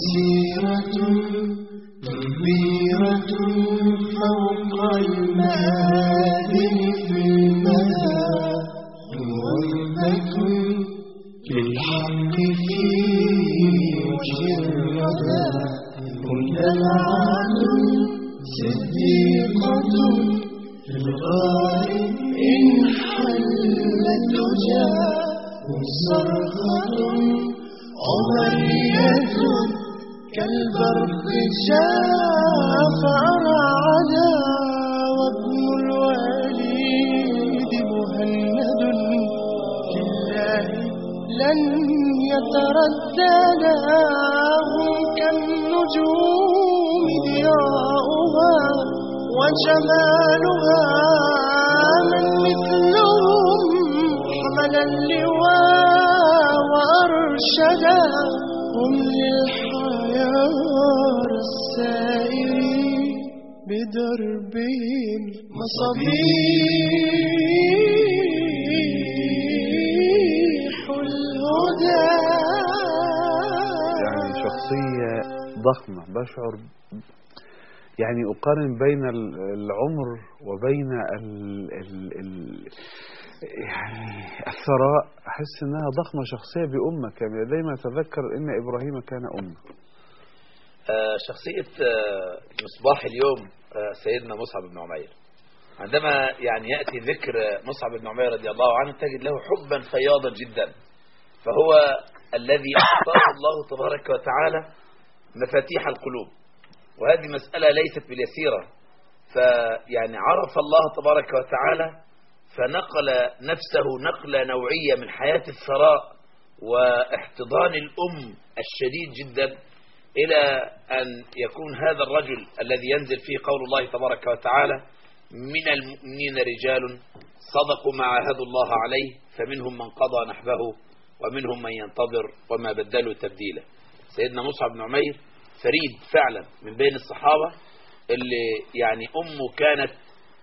مسيرة كبيرة فوق المآذن في المدى غربة للحق في وجه الردى مجتمعة صديقة في الغار إن حلت تجاه صرخة عمرية كالبرق شاف أرعدا وابن الوليد مهند في الله لن يترددا هم كالنجوم ضياؤها وجمالها من مثلهم حمل اللواء وأرشدا هم للحيار السائرين بدربهم مصابيح الهدى يعني شخصية ضخمة بشعر يعني أقارن بين ال- العمر وبين ال ال ال يعني الثراء أحس إنها ضخمة شخصية بأمة كاملة دايما أتذكر إن إبراهيم كان أمة آه، شخصية آه، مصباح اليوم آه، سيدنا مصعب بن عمير عندما يعني يأتي ذكر مصعب بن عمير رضي الله عنه تجد له حبا فياضا جدا فهو الذي أعطاه الله تبارك وتعالى مفاتيح القلوب وهذه مسألة ليست باليسيرة فيعني عرف الله تبارك وتعالى فنقل نفسه نقلة نوعية من حياة الثراء واحتضان الأم الشديد جدا إلى أن يكون هذا الرجل الذي ينزل فيه قول الله تبارك وتعالى من المؤمنين رجال صدقوا ما عاهدوا الله عليه فمنهم من قضى نحبه ومنهم من ينتظر وما بدلوا تبديلا سيدنا مصعب بن عمير فريد فعلا من بين الصحابة اللي يعني أمه كانت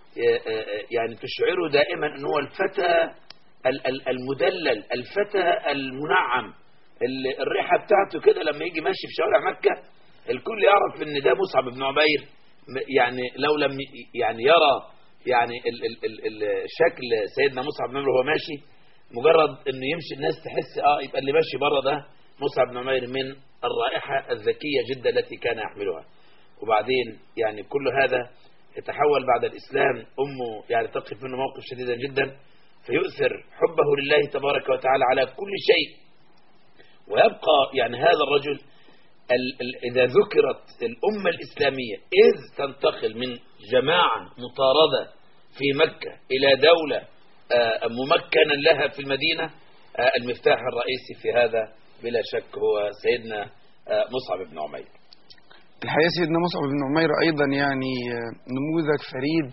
يعني تشعره دائما أنه هو الفتى ال- ال- المدلل الفتى المنعم ال- الريحة بتاعته كده لما يجي ماشي في شوارع مكة الكل يعرف ان ده مصعب بن عمير م- يعني لو لم ي- يعني يرى يعني ال ال ال ال شكل سيدنا مصعب بن عمير وهو ماشي مجرد انه يمشي الناس تحس اه يبقى اللي ماشي بره ده مصعب بن عمير من الرائحة الذكية جدا التي كان يحملها وبعدين يعني كل هذا يتحول بعد الإسلام أمه يعني تقف منه موقف شديدا جدا فيؤثر حبه لله تبارك وتعالى على كل شيء ويبقى يعني هذا الرجل ال ال إذا ذكرت الأمة الإسلامية إذ تنتقل من جماعة مطاردة في مكة إلى دولة آه، ممكنا لها في المدينة آه، المفتاح الرئيسي في هذا بلا شك هو سيدنا آه، مصعب بن عمير الحقيقة سيدنا مصعب بن عمير أيضا يعني آه، نموذج فريد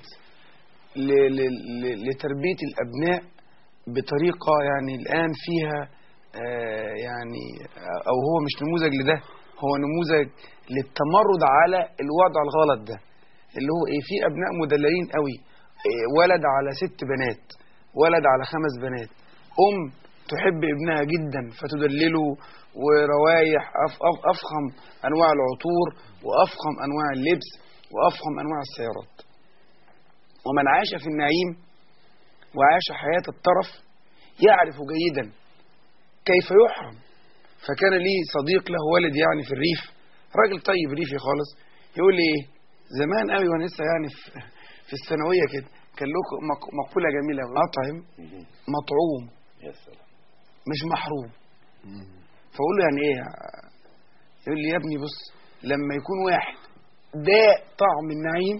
ل- ل- ل- لتربية الأبناء بطريقة يعني الآن فيها آه، يعني أو هو مش نموذج لده هو نموذج للتمرد على الوضع الغلط ده اللي هو إيه في أبناء مدللين قوي إيه، ولد على ست بنات ولد على خمس بنات أم تحب ابنها جدا فتدلله وروايح أف أف أفخم أنواع العطور وأفخم أنواع اللبس وأفخم أنواع السيارات ومن عاش في النعيم وعاش حياة الطرف يعرف جيدا كيف يحرم فكان لي صديق له والد يعني في الريف راجل طيب ريفي خالص يقول لي ايه زمان قوي وانا لسه يعني في, في الثانويه كده كان له مق- مقوله جميله أوي. اطعم مطعوم يا سلام مش محروم فاقول له يعني ايه يقول لي يا ابني بص لما يكون واحد داق طعم النعيم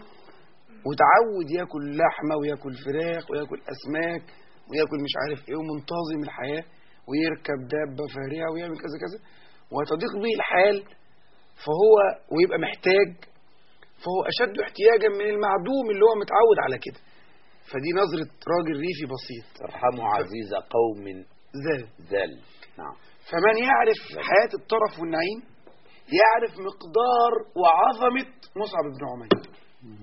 وتعود ياكل لحمه وياكل فراخ وياكل اسماك وياكل مش عارف ايه ومنتظم الحياه ويركب دابه فارهه ويعمل كذا كذا وتضيق به الحال فهو ويبقى محتاج فهو اشد احتياجا من المعدوم اللي هو متعود على كده فدي نظره راجل ريفي بسيط ارحموا عزيز قوم زاد ذل نعم فمن يعرف حياة الطرف والنعيم يعرف مقدار وعظمة مصعب بن عمير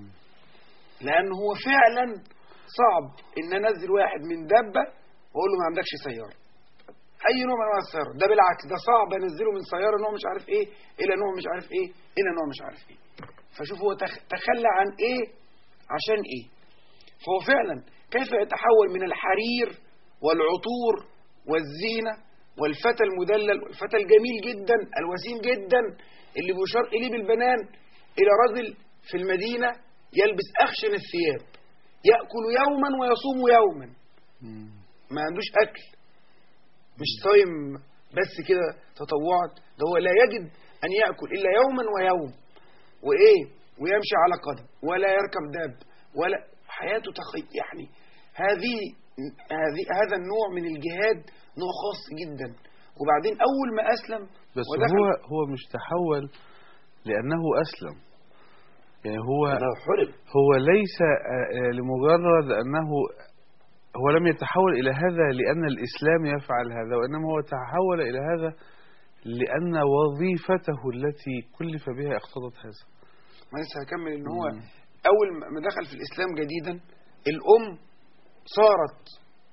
لأنه هو فعلا صعب إن أنزل واحد من دبة وأقول له ما عندكش سيارة اي نوع من انواع السيارات ده بالعكس ده صعب انزله من سياره نوع مش عارف ايه الى نوع مش عارف ايه الى نوع مش عارف ايه فشوف هو تخ- تخلى عن ايه عشان ايه فهو فعلا كيف يتحول من الحرير والعطور والزينة والفتى المدلل والفتى الجميل جدا الوسيم جدا اللي بيشار إليه بالبنان إلى رجل في المدينة يلبس أخشن الثياب يأكل يوما ويصوم يوما ما عندوش أكل مش صايم بس كده تطوعت ده هو لا يجد أن يأكل إلا يوما ويوم وإيه ويمشي على قدم ولا يركب داب ولا حياته تخي يعني هذه هذه هذا النوع من الجهاد نوع خاص جدا وبعدين أول ما أسلم بس ودخل- هو هو مش تحول لأنه أسلم يعني هو أنه حرم هو ليس آه، آه، لمجرد أنه هو لم يتحول إلى هذا لأن الإسلام يفعل هذا وإنما هو تحول إلى هذا لأن وظيفته التي كلف بها اقتضت هذا ما لسه هكمل ان هو مم. اول ما دخل في الاسلام جديدا الام صارت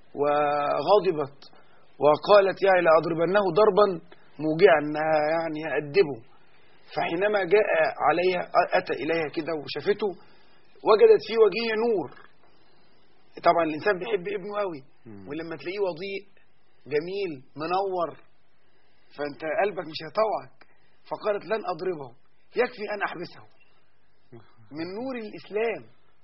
وغضبت وقالت يا لاضربنه ضربا موجعا انها يعني هأدبه فحينما جاء عليها اتى اليها كده وشافته وجدت في وجهه نور طبعا الانسان بيحب ابنه قوي مم. ولما تلاقيه وضيء جميل منور فانت قلبك مش هيطوعك فقالت لن اضربه يكفي ان احبسه من نور الاسلام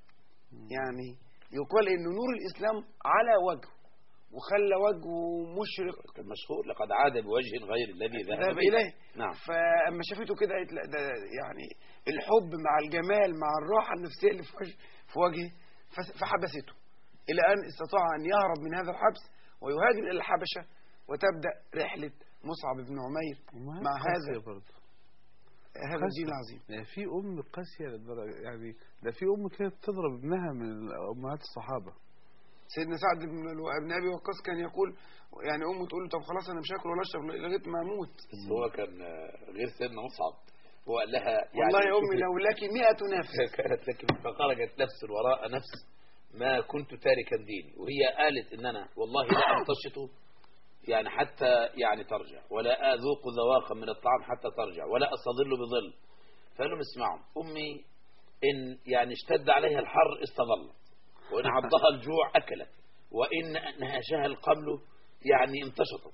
يعني يقال ان نور الاسلام على وجهه وخلى وجهه مشرق المشهور لقد عاد بوجه غير الذي ذهب ذهب إليه اليه نعم فاما شافته كده قالت لا ده يعني الحب مع الجمال مع الراحه النفسيه اللي في وجه في وجهه فس- فحبسته الى ان استطاع ان يهرب من هذا الحبس ويهاجر الى الحبشه وتبدا رحله مصعب بن عمير وما مع قاسية هذا برضه هذا قاسية. الدين العظيم يعني في أم قاسية للدرجة يعني ده في أم كانت تضرب ابنها من أمهات الصحابة سيدنا سعد بن الو- بن ابي وقاص كان يقول يعني امه تقول له طب خلاص انا مش هاكل ولا اشرب لغايه ما اموت بس هو كان آه، غير سيدنا مصعب هو قال لها يعني والله يا امي شوفي، لو لك 100 نفس كانت لك فخرجت نفس وراء نفس ما كنت تاركا ديني وهي قالت ان انا والله لا انتشط يعني حتى يعني ترجع ولا اذوق ذواقا من الطعام حتى ترجع ولا استظل بظل فقال لهم اسمعوا امي ان يعني اشتد عليها الحر استظلت وان عضها الجوع اكلت وان نهشها القمل يعني انتشطت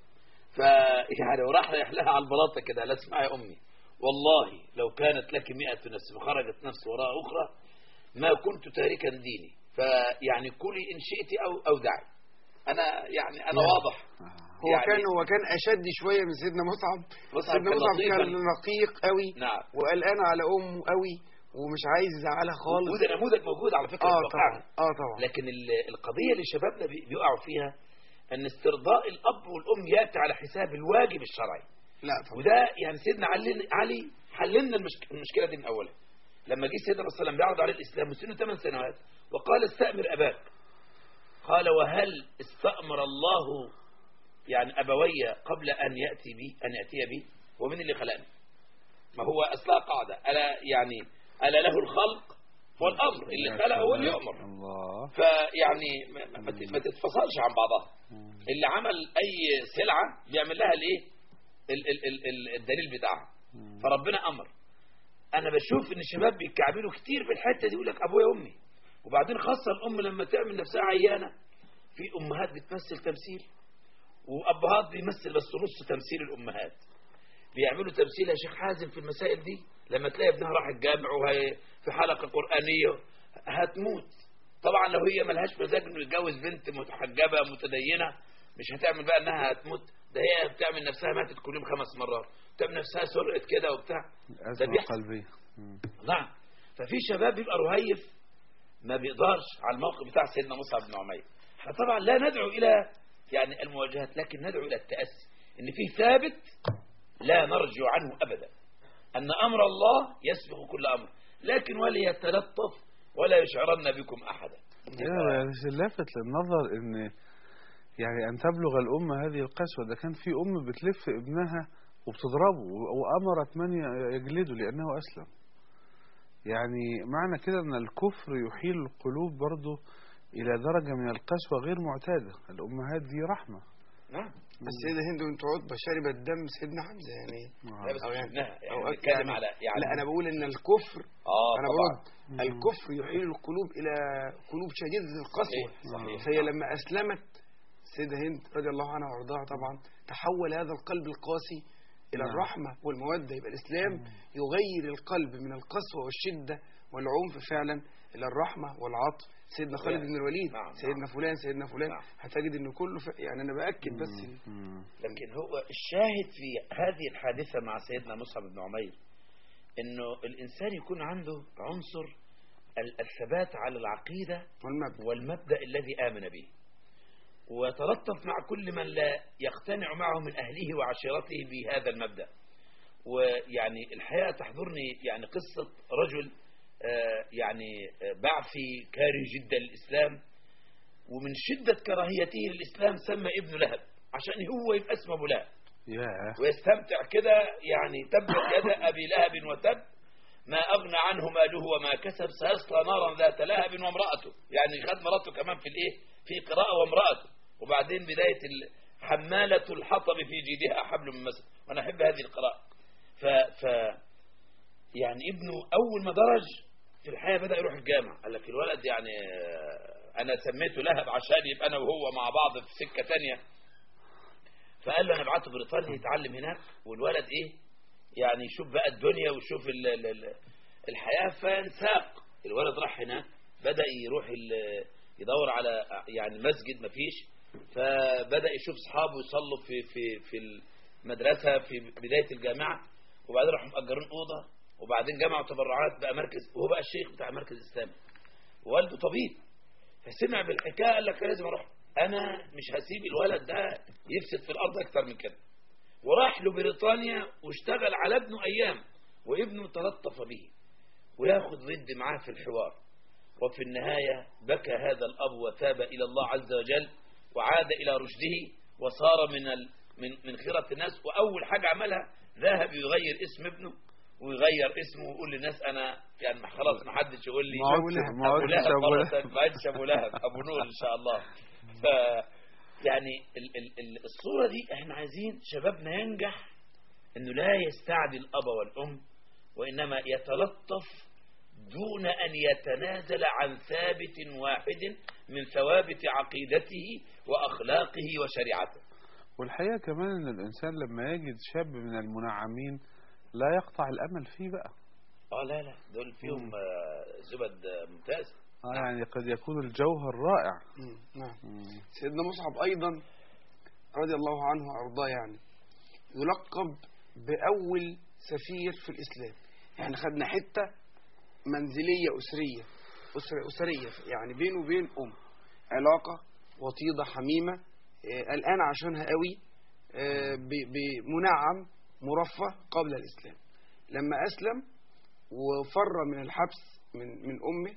فيعني وراح رايح لها على البلاطه كده لا اسمعي يا امي والله لو كانت لك مئة نفس وخرجت نفس وراء أخرى ما كنت تاركا ديني فيعني كلي إن شئت أو أو دعي أنا يعني أنا واضح هو يعني- كان هو كان اشد شويه من سيدنا مصعب مصعب سيدنا كان مصعب لطيفاً. كان رقيق قوي نعم وقلقان على امه قوي ومش عايز يزعلها خالص وده نموذج موجود على فكرة اه في طبعا واقعنا اه طبعا لكن ال- القضية اللي شبابنا بي- بيقعوا فيها أن استرضاء الأب والأم يأتي على حساب الواجب الشرعي لا طبعا وده يعني سيدنا علي علي حللنا المشك... المشكله دي من اولها لما جه سيدنا صلى الله عليه وسلم بيعرض عليه الاسلام وسنه 8 سنوات وقال استامر اباك قال وهل استامر الله يعني ابوي قبل ان ياتي بي ان ياتي بي ومن اللي خلقني ما هو اصلها قاعده الا يعني الا له الخلق والامر اللي خلق هو اللي يؤمر الله فيعني ما- ما ت- ما تتفصلش عن بعضها اللي عمل اي سلعه بيعمل لها الايه ال- ال- ال- ال- الدليل بتاعها فربنا امر انا بشوف ان الشباب بيكعبلوا كتير في الحته دي يقول لك ابويا وامي وبعدين خاصه الام لما تعمل نفسها عيانه في امهات بتمثل تمثيل وابهات بيمثل بس نص تمثيل الامهات بيعملوا تمثيل يا شيخ حازم في المسائل دي لما تلاقي ابنها راح الجامع وهي في حلقه قرانيه هتموت طبعا لو هي ملهاش مزاج انه يتجوز بنت متحجبه متدينه مش هتعمل بقى انها هتموت ده هي بتعمل نفسها ماتت كل يوم خمس مرات بتعمل نفسها سرقت كده وبتاع ده أزمة بيحصل قلبية مم. نعم ففي شباب بيبقى رهيف ما بيقدرش على الموقف بتاع سيدنا مصعب بن عمير احنا طبعا لا ندعو الى يعني المواجهات لكن ندعو الى التاسي ان في ثابت لا نرجع عنه ابدا ان امر الله يسبق كل امر لكن وليتلطف ولا يشعرن بكم احدا لا يعني لافت للنظر ان يعني ان تبلغ الام هذه القسوه ده كان في ام بتلف ابنها وبتضربه وامرت من يجلده لانه اسلم يعني معنى كده ان الكفر يحيل القلوب برضه الى درجه من القسوه غير معتاده الامهات دي رحمه نعم السيدة هند بنت عتبة شربت دم سيدنا حمزة يعني لا بس أو مش يعني- ابنها يعني أو بنتكلم يعني على يعني لا أنا بقول إن الكفر اه أنا طبعا برد الكفر يحيل القلوب إلى قلوب شديدة القسوة صحيح، صحيح. فهي لما أسلمت السيدة هند رضي الله عنها وارضاها طبعا تحول هذا القلب القاسي إلى نعم. الرحمة والمودة يبقى الإسلام يغير القلب من القسوة والشدة والعنف فعلا إلى الرحمة والعطف سيدنا خالد بن الوليد نعم، سيدنا فلان سيدنا فلان نعم. هتجد إن كله ف... يعني أنا بأكد بس ال- مم. لكن هو الشاهد في هذه الحادثة مع سيدنا مصعب بن عمير انه الانسان يكون عنده عنصر ال- الثبات على العقيدة والمبدأ والمبدأ الذي آمن به ويتلطف مع كل من لا يقتنع معه من أهله وعشيرته بهذا المبدأ ويعني الحقيقة تحضرني يعني قصة رجل آه، يعني آه، بعثي كاره جدا للإسلام ومن شدة كراهيته للإسلام سمى ابن لهب عشان هو يبقى اسمه أبو لهب ياه ويستمتع كده يعني تبت يد أبي لهب وتب ما أغنى عنه ماله وما كسب سيصلى نارا ذات لهب وامرأته يعني خد مراته كمان في الإيه في قراءة وامرأته وبعدين بداية ال- حمالة الحطب في جيدها حبل من مسد وأنا أحب هذه القراءة ف, ف يعني ابنه أول ما درج في الحياة بدأ يروح الجامع قال لك الولد يعني آه، أنا سميته لهب عشان يبقى أنا وهو مع بعض في سكة تانية فقال له انا ابعته بريطانيا يتعلم هناك والولد ايه يعني يشوف بقى الدنيا ويشوف ال ال ال الحياة فانساق الولد راح هناك بدأ يروح ال- يدور على يعني مسجد مفيش فبدأ يشوف اصحابه يصلوا في في في المدرسة في بداية الجامعة وبعدين راحوا مأجرين أوضة وبعدين جمعوا تبرعات بقى مركز وهو بقى الشيخ بتاع المركز الإسلامي والده طبيب فسمع بالحكايه قال لك لازم اروح انا مش هسيب الولد ده يفسد في الارض اكتر من كده وراح له بريطانيا واشتغل على ابنه ايام وابنه تلطف به وياخذ ضد معاه في الحوار وفي النهايه بكى هذا الاب وتاب الى الله عز وجل وعاد الى رشده وصار من ال من من خيره الناس واول حاجه عملها ذهب يغير اسم ابنه ويغير اسمه ويقول للناس انا يعني خلاص ما حدش يقول لي ما عدتش ما ابو عدتش لهب أبو مرة لهب. تانية، ما عادش ابو لهب ابو نور ان شاء الله ف يعني ال ال ال الصوره دي احنا عايزين شبابنا ينجح انه لا يستعدي الاب والام وانما يتلطف دون ان يتنازل عن ثابت واحد من ثوابت عقيدته واخلاقه وشريعته والحقيقة كمان ان الانسان لما يجد شاب من المنعمين لا يقطع الامل فيه بقى اه لا لا دول فيهم آه، زبد آه، ممتازه آه يعني قد يكون الجوهر رائع مم. نعم مم. سيدنا مصعب أيضا رضي الله عنه وأرضاه يعني يلقب بأول سفير في الإسلام يعني خدنا حتة منزلية أسرية أسرة أسرية يعني بينه وبين أم علاقة وطيدة حميمة آه، الآن عشانها قوي آه، ب- بمنعم مرفه قبل الإسلام لما أسلم وفر من الحبس من من أمه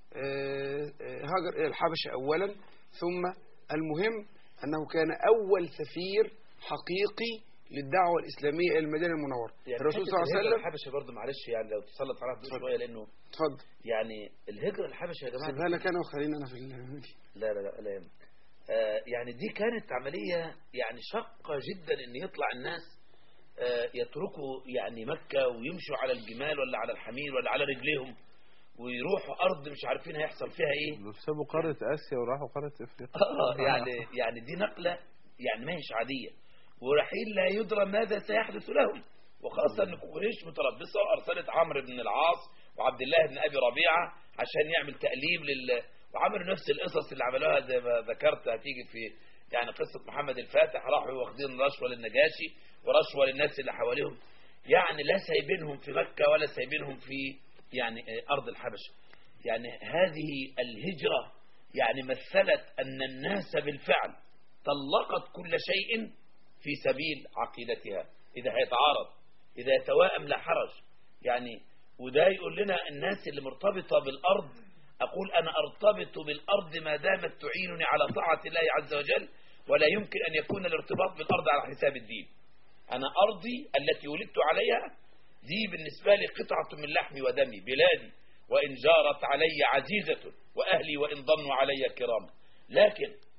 آه، آه، هاجر إلى الحبشة أولا ثم المهم أنه كان أول سفير حقيقي للدعوة الإسلامية إلى المدينة المنورة الرسول صلى الله عليه وسلم الحبشه برضه معلش يعني لو تسلط عليها اتفضل. شويه لانه اتفضل يعني الهجره الحبشه يا جماعه سيبها لك أنا وخلينا أنا في المدينة لا لا لا لا يهمك. آه يعني دي كانت عملية يعني شاقة جدا ان يطلع الناس آه يتركوا يعني مكة ويمشوا على الجمال ولا على الحمير ولا على رجليهم ويروحوا ارض مش عارفين هيحصل فيها ايه دول سابوا قارة اسيا وراحوا قارة افريقيا آه يعني يعني دي نقلة يعني ما هيش عادية ورحيل لا يدرى ماذا سيحدث لهم وخاصة ان قريش متربصة وارسلت عمرو بن العاص وعبد الله بن ابي ربيعة عشان يعمل تأليب لل وعملوا نفس القصص اللي عملوها زي ما ذكرت هتيجي في يعني قصة محمد الفاتح راحوا واخدين رشوة للنجاشي ورشوة للناس اللي حواليهم يعني لا سايبينهم في مكة ولا سايبينهم في يعني آه، أرض الحبشة يعني هذه الهجرة يعني مثلت أن الناس بالفعل طلقت كل شيء في سبيل عقيدتها إذا هيتعارض إذا يتوائم لا حرج يعني وده يقول لنا الناس اللي مرتبطة بالأرض أقول أنا أرتبط بالأرض ما دامت تعينني على طاعة الله عز وجل ولا يمكن أن يكون الارتباط بالأرض على حساب الدين أنا أرضي التي ولدت عليها دي بالنسبة لي قطعة من لحمي ودمي بلادي وإن جارت علي عزيزة وأهلي وإن ضنوا علي كرام لكن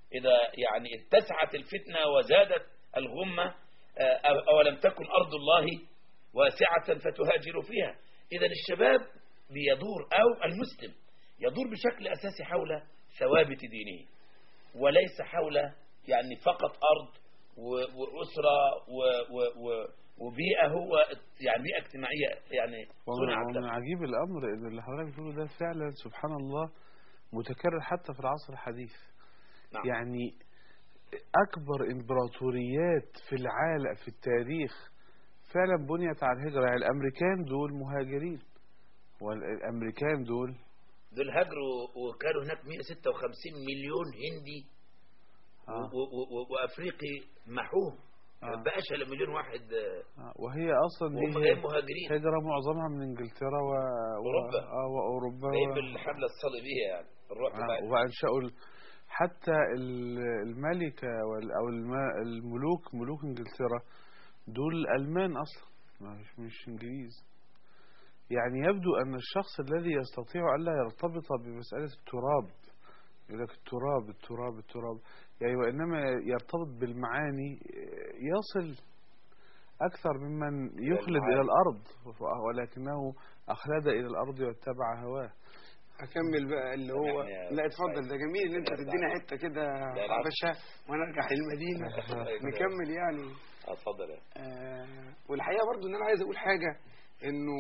إذا يعني اتسعت الفتنة وزادت الغمة آه، أو- أولم تكن أرض الله واسعة فتهاجروا فيها إذا الشباب بيدور أو المسلم يدور بشكل أساسي حول ثوابت دينه وليس حول يعني فقط أرض و- وأسرة و- و- و- وبيئة هو يعني بيئة اجتماعية يعني ومن صنعت ومن له. عجيب الأمر إن اللي حضرتك بتقوله ده فعلا سبحان الله متكرر حتى في العصر الحديث نعم. يعني أكبر إمبراطوريات في العالم في التاريخ فعلا بنيت على الهجرة يعني الأمريكان دول مهاجرين والأمريكان دول دول هاجروا وكانوا هناك 156 مليون هندي آه. و- و- و- وافريقي محوهم آه. ما بقاش الا مليون واحد آه، آه، وهي أصلا وهم دي جايين مهاجرين هجرة معظمها من إنجلترا و... أوروبا. و... آه وأوروبا جايين و... بالحمله الصليبيه يعني الروح آه، بتاعتهم وأنشأوا ال- حتى ال- الملكة وال- أو الم- الملوك ملوك إنجلترا دول ألمان أصلا مش مش إنجليز يعني يبدو أن الشخص الذي يستطيع ألا يرتبط بمسألة التراب يقول لك التراب التراب التراب يعني وإنما يرتبط بالمعاني يصل أكثر ممن يخلد المعاني. إلى الأرض ولكنه أخلد إلى الأرض واتبع هواه اكمل بقى اللي هو يعني لا اتفضل ده جميل ان انت لا، تدينا لا. حته كده لا، يا لا. باشا وانا ارجع للمدينه نكمل يعني آه، اتفضل يعني. آه والحقيقه برضو ان انا عايز اقول حاجه انه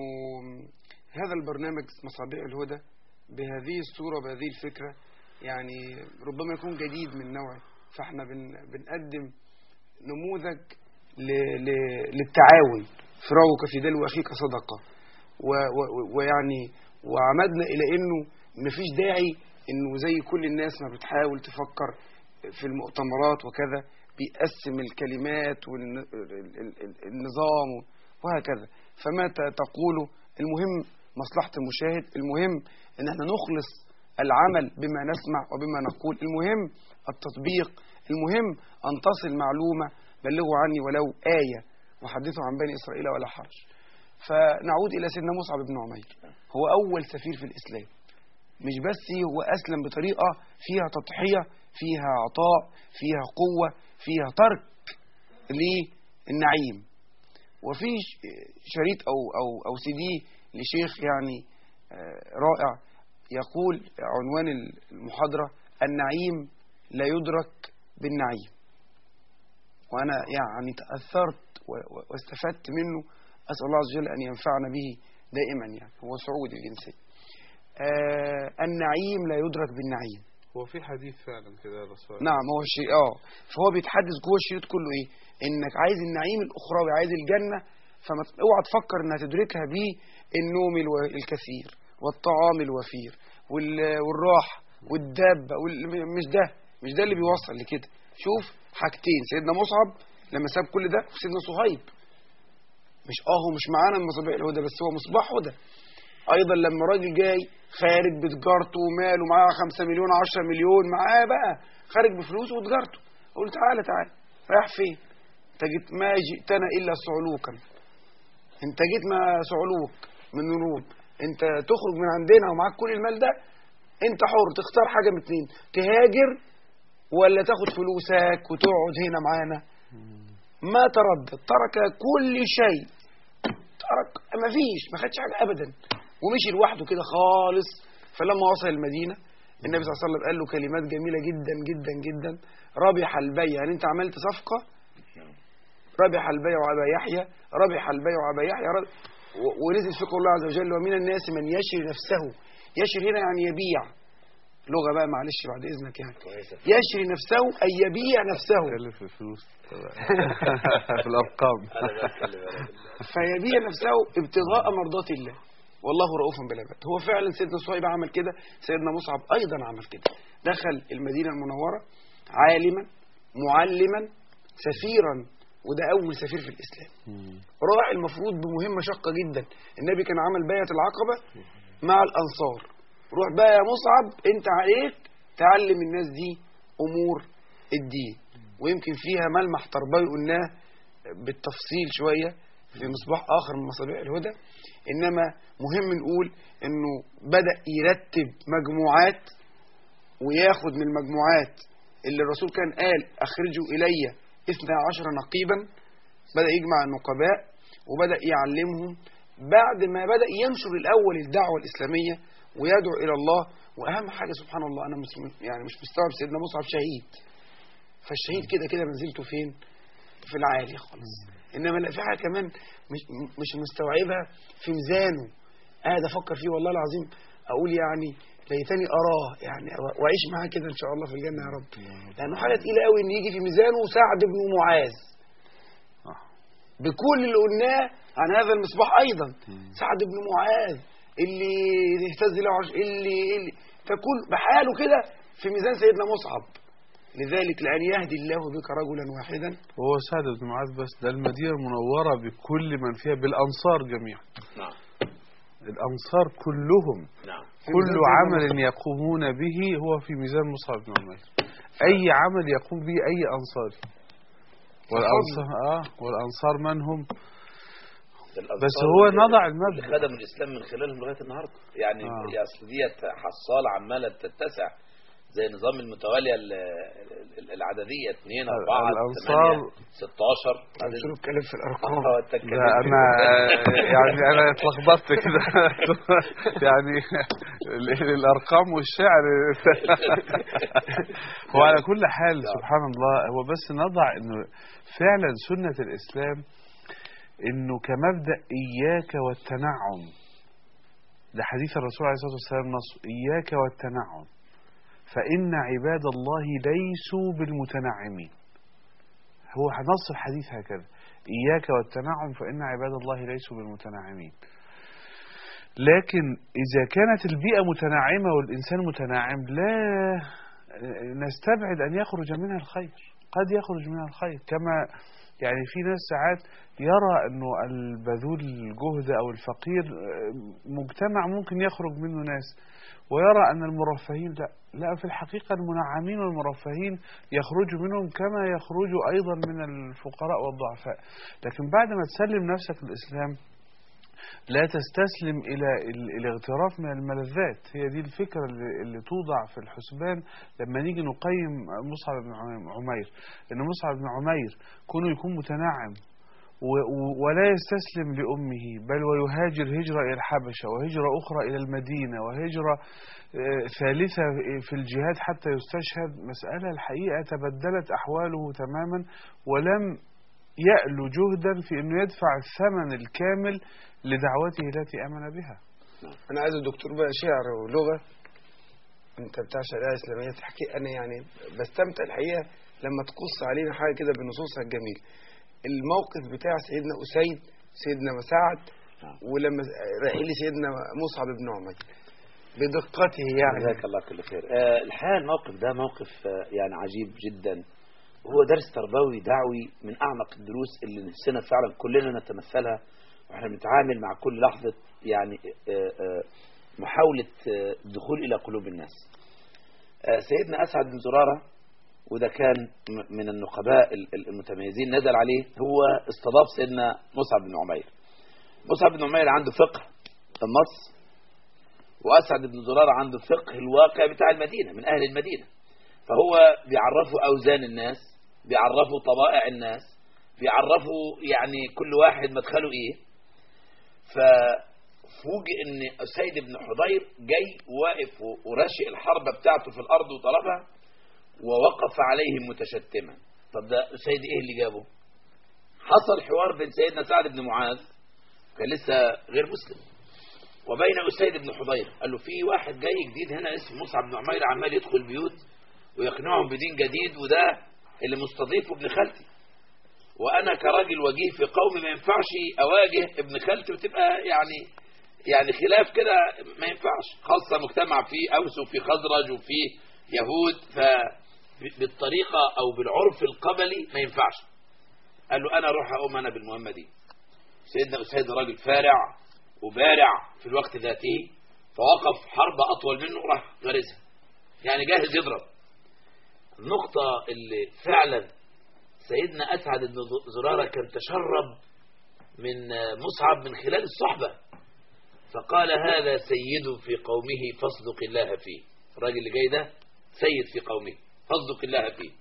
هذا البرنامج مصابيح الهدى بهذه الصوره بهذه الفكره يعني ربما يكون جديد من نوعه فاحنا بن بنقدم نموذج ل ل للتعاون فراوك في دلو اخيك صدقه و- و- ويعني وعمدنا الى انه مفيش داعي انه زي كل الناس ما بتحاول تفكر في المؤتمرات وكذا بيقسم الكلمات والنظام وهكذا فما ت- تقوله المهم مصلحة المشاهد المهم ان احنا نخلص العمل بما نسمع وبما نقول المهم التطبيق المهم ان تصل معلومة بلغوا عني ولو آية وحدثوا عن بني إسرائيل ولا حرج فنعود إلى سيدنا مصعب بن عمير هو أول سفير في الإسلام مش بس هو أسلم بطريقة فيها تضحية فيها عطاء فيها قوة فيها ترك للنعيم وفي ش- شريط أو, أو, أو سي دي لشيخ يعني آه، رائع يقول عنوان المحاضرة النعيم لا يدرك بالنعيم وأنا يعني تأثرت و- و- واستفدت منه أسأل الله عز وجل أن ينفعنا به دائما يعني هو سعودي الجنسية آه النعيم لا يدرك بالنعيم هو في حديث فعلا كده يا رسول نعم هو الشيء اه فهو بيتحدث جوه الشريط كله ايه انك عايز النعيم الاخروي عايز الجنه فما ت- اوعى تفكر انها تدركها بالنوم الو- الكثير والطعام الوفير وال- والراحه والدابه وال- مش ده مش ده اللي بيوصل لكده شوف حاجتين سيدنا مصعب لما ساب كل ده وسيدنا صهيب مش اه هو مش معانا من مصابيح الهدى بس هو مصباح هدى ايضا لما راجل جاي خارج بتجارته وماله معاه 5 مليون 10 مليون معاه بقى خارج بفلوسه وتجارته اقول تعالى تعالى رايح فين انت جيت ما جئتنا الا صعلوكا انت جيت ما صعلوك من الروم انت تخرج من عندنا ومعاك كل المال ده انت حر تختار حاجه من اتنين تهاجر ولا تاخد فلوسك وتقعد هنا معانا ما تردد ترك كل شيء ترك ما فيش ما خدش حاجه ابدا ومشي لوحده كده خالص فلما وصل المدينه النبي صلى الله عليه وسلم قال له كلمات جميله جدا جدا جدا ربح البيع يعني انت عملت صفقه ربح البيع ابا يحيى ربح البيع ابا يحيى رب... و- ونزل فقه الله عز وجل ومن الناس من يشري نفسه يشري هنا يعني يبيع لغه بقى معلش بعد اذنك يعني كويسة يشري نفسه اي يبيع نفسه اتكلم في الفلوس في الارقام أنا بتكلم أنا بالله. فيبيع نفسه ابتغاء مرضات الله والله رؤوف بالعباد هو فعلا سيدنا صهيب عمل كده سيدنا مصعب ايضا عمل كده دخل المدينه المنوره عالما معلما سفيرا وده اول سفير في الاسلام راح المفروض بمهمه شاقه جدا النبي كان عمل بيعه العقبه مع الانصار روح بقى يا مصعب انت عليك تعلم الناس دي امور الدين ويمكن فيها ملمح تربوي قلناه بالتفصيل شويه في مصباح اخر من مصابيح الهدى انما مهم نقول انه بدا يرتب مجموعات وياخد من المجموعات اللي الرسول كان قال أخرجوا إلي اثنى عشر نقيبا بدأ يجمع النقباء وبدأ يعلمهم بعد ما بدأ ينشر الأول الدعوة الإسلامية ويدعو إلى الله وأهم حاجة سبحان الله أنا مش يعني مش مستوعب سيدنا مصعب شهيد فالشهيد كده كده منزلته فين في العالي خالص إنما لا في حاجة كمان مش, مش مستوعبها في ميزانه قاعد أفكر فيه والله العظيم أقول يعني ليتني أراه يعني وأعيش معاه كده إن شاء الله في الجنة يا رب لأنه حاجة تقيلة قوي إن يجي في ميزانه سعد بن معاذ آه. بكل اللي قلناه عن هذا المصباح ايضا سعد بن معاذ اللي اهتز له عرش اللي, اللي فكل بحاله كده في ميزان سيدنا مصعب لذلك لان يهدي الله بك رجلا واحدا وهو سعد بن معاذ بس ده المدينة المنورة بكل من فيها بالأنصار جميعا نعم الأنصار كلهم نعم في كل ميزان سيدنا عمل مصعب. يقومون به هو في ميزان مصعب بن عمير أي عمل يقوم به أي أنصاري والأنصار آه والأنصار من هم الأنصار بس هو اللي- نضع اللي المبدأ خدموا الإسلام من خلالهم لغاية النهاردة يعني آه. يا أصل ديت حصالة عمالة تتسع زي نظام المتوالية ال- ال- العددية 2 4 الأنصار- 8 16 قلت له اتكلم في الارقام آه، التكليف. لا أنا يعني أنا اتلخبطت كده يعني ال- الأرقام والشعر هو على كل حال سبحان الله هو بس نضع إنه فعلا سنة الإسلام إنه كمبدأ إياك والتنعم ده حديث الرسول عليه الصلاة والسلام نص إياك والتنعم فإن عباد الله ليسوا بالمتنعمين هو نص الحديث هكذا إياك والتنعم فإن عباد الله ليسوا بالمتنعمين لكن إذا كانت البيئة متنعمة والإنسان متنعم لا نستبعد أن يخرج منها الخير قد يخرج منها الخير كما يعني في ناس ساعات يرى أنه البذول الجهد أو الفقير مجتمع ممكن يخرج منه ناس ويرى أن المرفهين لا لا في الحقيقة المنعمين والمرفهين يخرجوا منهم كما يخرجوا أيضا من الفقراء والضعفاء لكن بعد ما تسلم نفسك الإسلام لا تستسلم إلى ال- الاغتراف من الملذات هي دي الفكرة اللي, اللي توضع في الحسبان لما نيجي نقيم مصعب بن عم- عمير إن مصعب بن عمير كونه يكون متنعم و- و- ولا يستسلم لأمه بل ويهاجر هجرة إلى الحبشة وهجرة أخرى إلى المدينة وهجرة آه، ثالثة في الجهاد حتى يستشهد مسألة الحقيقة تبدلت أحواله تماما ولم يألو جهدا في أنه يدفع الثمن الكامل لدعوته التي آمن بها انا عايز الدكتور بقى شعر ولغه انت بتاع شريعه اسلاميه تحكي انا يعني بستمتع الحقيقه لما تقص علينا حاجه كده بنصوصها الجميله الموقف بتاع سيدنا اسيد سيدنا مسعد ولما رايح لي سيدنا مصعب بن عمير بدقته يعني جزاك الله كل خير آه، الحقيقة الموقف ده موقف آه، يعني عجيب جدا وهو درس تربوي دعوي من أعمق الدروس اللي نفسنا فعلا كلنا نتمثلها واحنا بنتعامل مع كل لحظة يعني آه، آه، محاولة آه، الدخول إلى قلوب الناس آه، سيدنا أسعد بن زرارة وده كان م- من النقباء ال- ال- المتميزين نزل عليه هو استضاف سيدنا مصعب بن عمير مصعب بن عمير عنده فقه النص وأسعد بن زرارة عنده فقه الواقع بتاع المدينة من أهل المدينة فهو بيعرفوا أوزان الناس بيعرفوا طبائع الناس بيعرفوا يعني كل واحد مدخله إيه ففوجئ إن سيد بن حضير جاي واقف وراشق الحربة بتاعته في الأرض وطلبها ووقف عليهم متشتما طب ده سيد إيه اللي جابه حصل حوار بين سيدنا سعد بن معاذ كان لسه غير مسلم وبين أسيد بن حضير قال له في واحد جاي جديد هنا اسمه مصعب بن عمير عمال يدخل بيوت ويقنعهم بدين جديد وده اللي مستضيفه ابن خالتي وانا كراجل وجيه في قومي ما ينفعش اواجه ابن خالتي وتبقى يعني يعني خلاف كده ما ينفعش خاصه مجتمع فيه اوس وفي خزرج وفي يهود فبالطريقه او بالعرف القبلي ما ينفعش قال له انا اروح اقوم انا بالمهمه دي سيدنا أسيد راجل فارع وبارع في الوقت ذاته فوقف حرب أطول منه راح غرزها يعني جاهز يضرب النقطة اللي فعلا سيدنا أسعد بن زرارة كان تشرب من مصعب من خلال الصحبة فقال هذا سيد في قومه فاصدق الله فيه الراجل اللي جاي ده سيد في قومه فاصدق الله فيه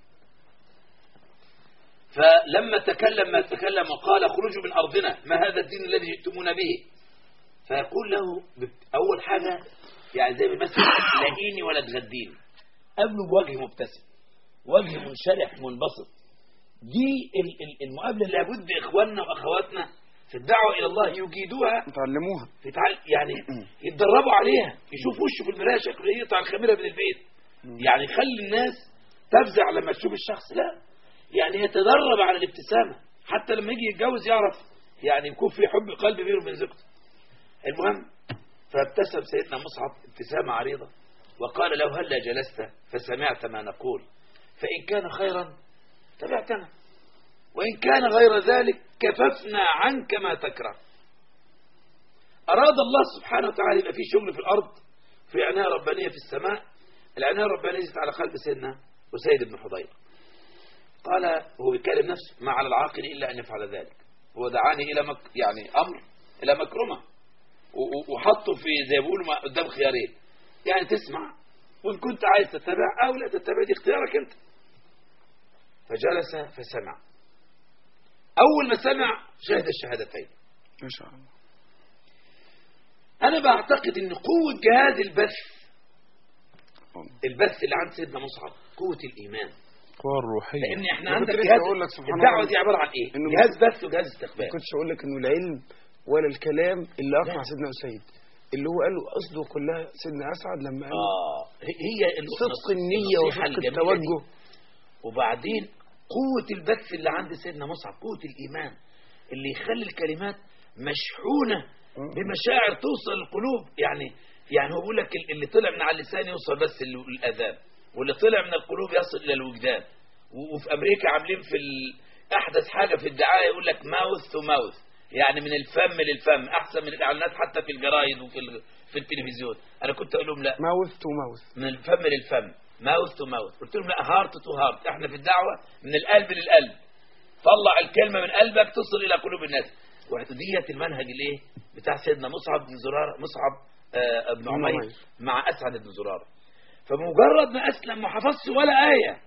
فلما تكلم ما تكلم وقال اخرجوا من أرضنا ما هذا الدين الذي جئتمونا به فيقول له بت- أول حاجة يعني زي ما مثلا لاقيني ولا تغديني قابله بوجه مبتسم وجه منشرح منبسط دي ال- ال- المقابلة اللي لابد إخواننا وأخواتنا في الدعوة إلى الله يجيدوها تعلموها في تعال يعني يتدربوا عليها يشوف وشه في المرايه شكله ايه يقطع الخميره من البيت يعني يخلي الناس تفزع لما تشوف الشخص لا يعني يتدرب على الابتسامه حتى لما يجي يتجوز يعرف يعني يكون في حب قلب بينه وبين زوجته المهم فابتسم سيدنا مصعب ابتسامه عريضه وقال له هلا جلست فسمعت ما نقول فان كان خيرا تبعتنا وان كان غير ذلك كففنا عنك ما تكره أراد الله سبحانه وتعالى يبقى في شغل في الأرض في عناية ربانية في السماء العناية الربانية نزلت على قلب سيدنا وسيد بن حضير قال هو بيتكلم نفسه ما على العاقل إلا أن يفعل ذلك هو دعاني إلى مك يعني أمر إلى مكرمة و- و- وحطه في زي ما بيقولوا ما- قدام خيارين يعني تسمع وإن كنت عايز تتبع أو لا تتبع دي اختيارك أنت فجلس فسمع أول ما سمع شهد الشهادتين ما شاء الله أنا بعتقد إن قوة جهاز البث البث اللي عند سيدنا مصعب قوة الإيمان القوى الروحية لأن إحنا أنا عندك كنت لسه جهاز أقول لك سبحان الدعوة الله. دي عبارة عن إيه؟ إنه جهاز بث وجهاز ما استقبال كنتش اقول لك انه العلم ولا الكلام اللي اقنع لا. سيدنا اسيد اللي هو قاله قصده كلها سيدنا اسعد لما قال آه هي- هي ال- صدق النية النصيحة وصدق الجميلة التوجه دي. وبعدين قوة البث اللي عند سيدنا مصعب قوة الإيمان اللي يخلي الكلمات مشحونة بمشاعر توصل للقلوب يعني يعني هو بيقول لك اللي طلع من على اللسان يوصل بس للأذان واللي طلع من القلوب يصل إلى الوجدان و- وفي أمريكا عاملين في ال- أحدث حاجة في الدعاية يقول لك ماوث تو ماوث يعني من الفم للفم أحسن من الإعلانات حتى في الجرايد وفي ال- في التلفزيون أنا كنت أقول لهم لا ماوث تو ماوث من الفم للفم ماوث تو ماوث قلت لهم لا هارت تو هارت احنا في الدعوة من القلب للقلب طلع الكلمة من قلبك تصل إلى قلوب الناس وديت المنهج الايه بتاع سيدنا مصعب بن زرارة مصعب آه بن بن عمير عمير. مع أسعد بن زرارة فمجرد ما أسلم ما حفظش ولا آية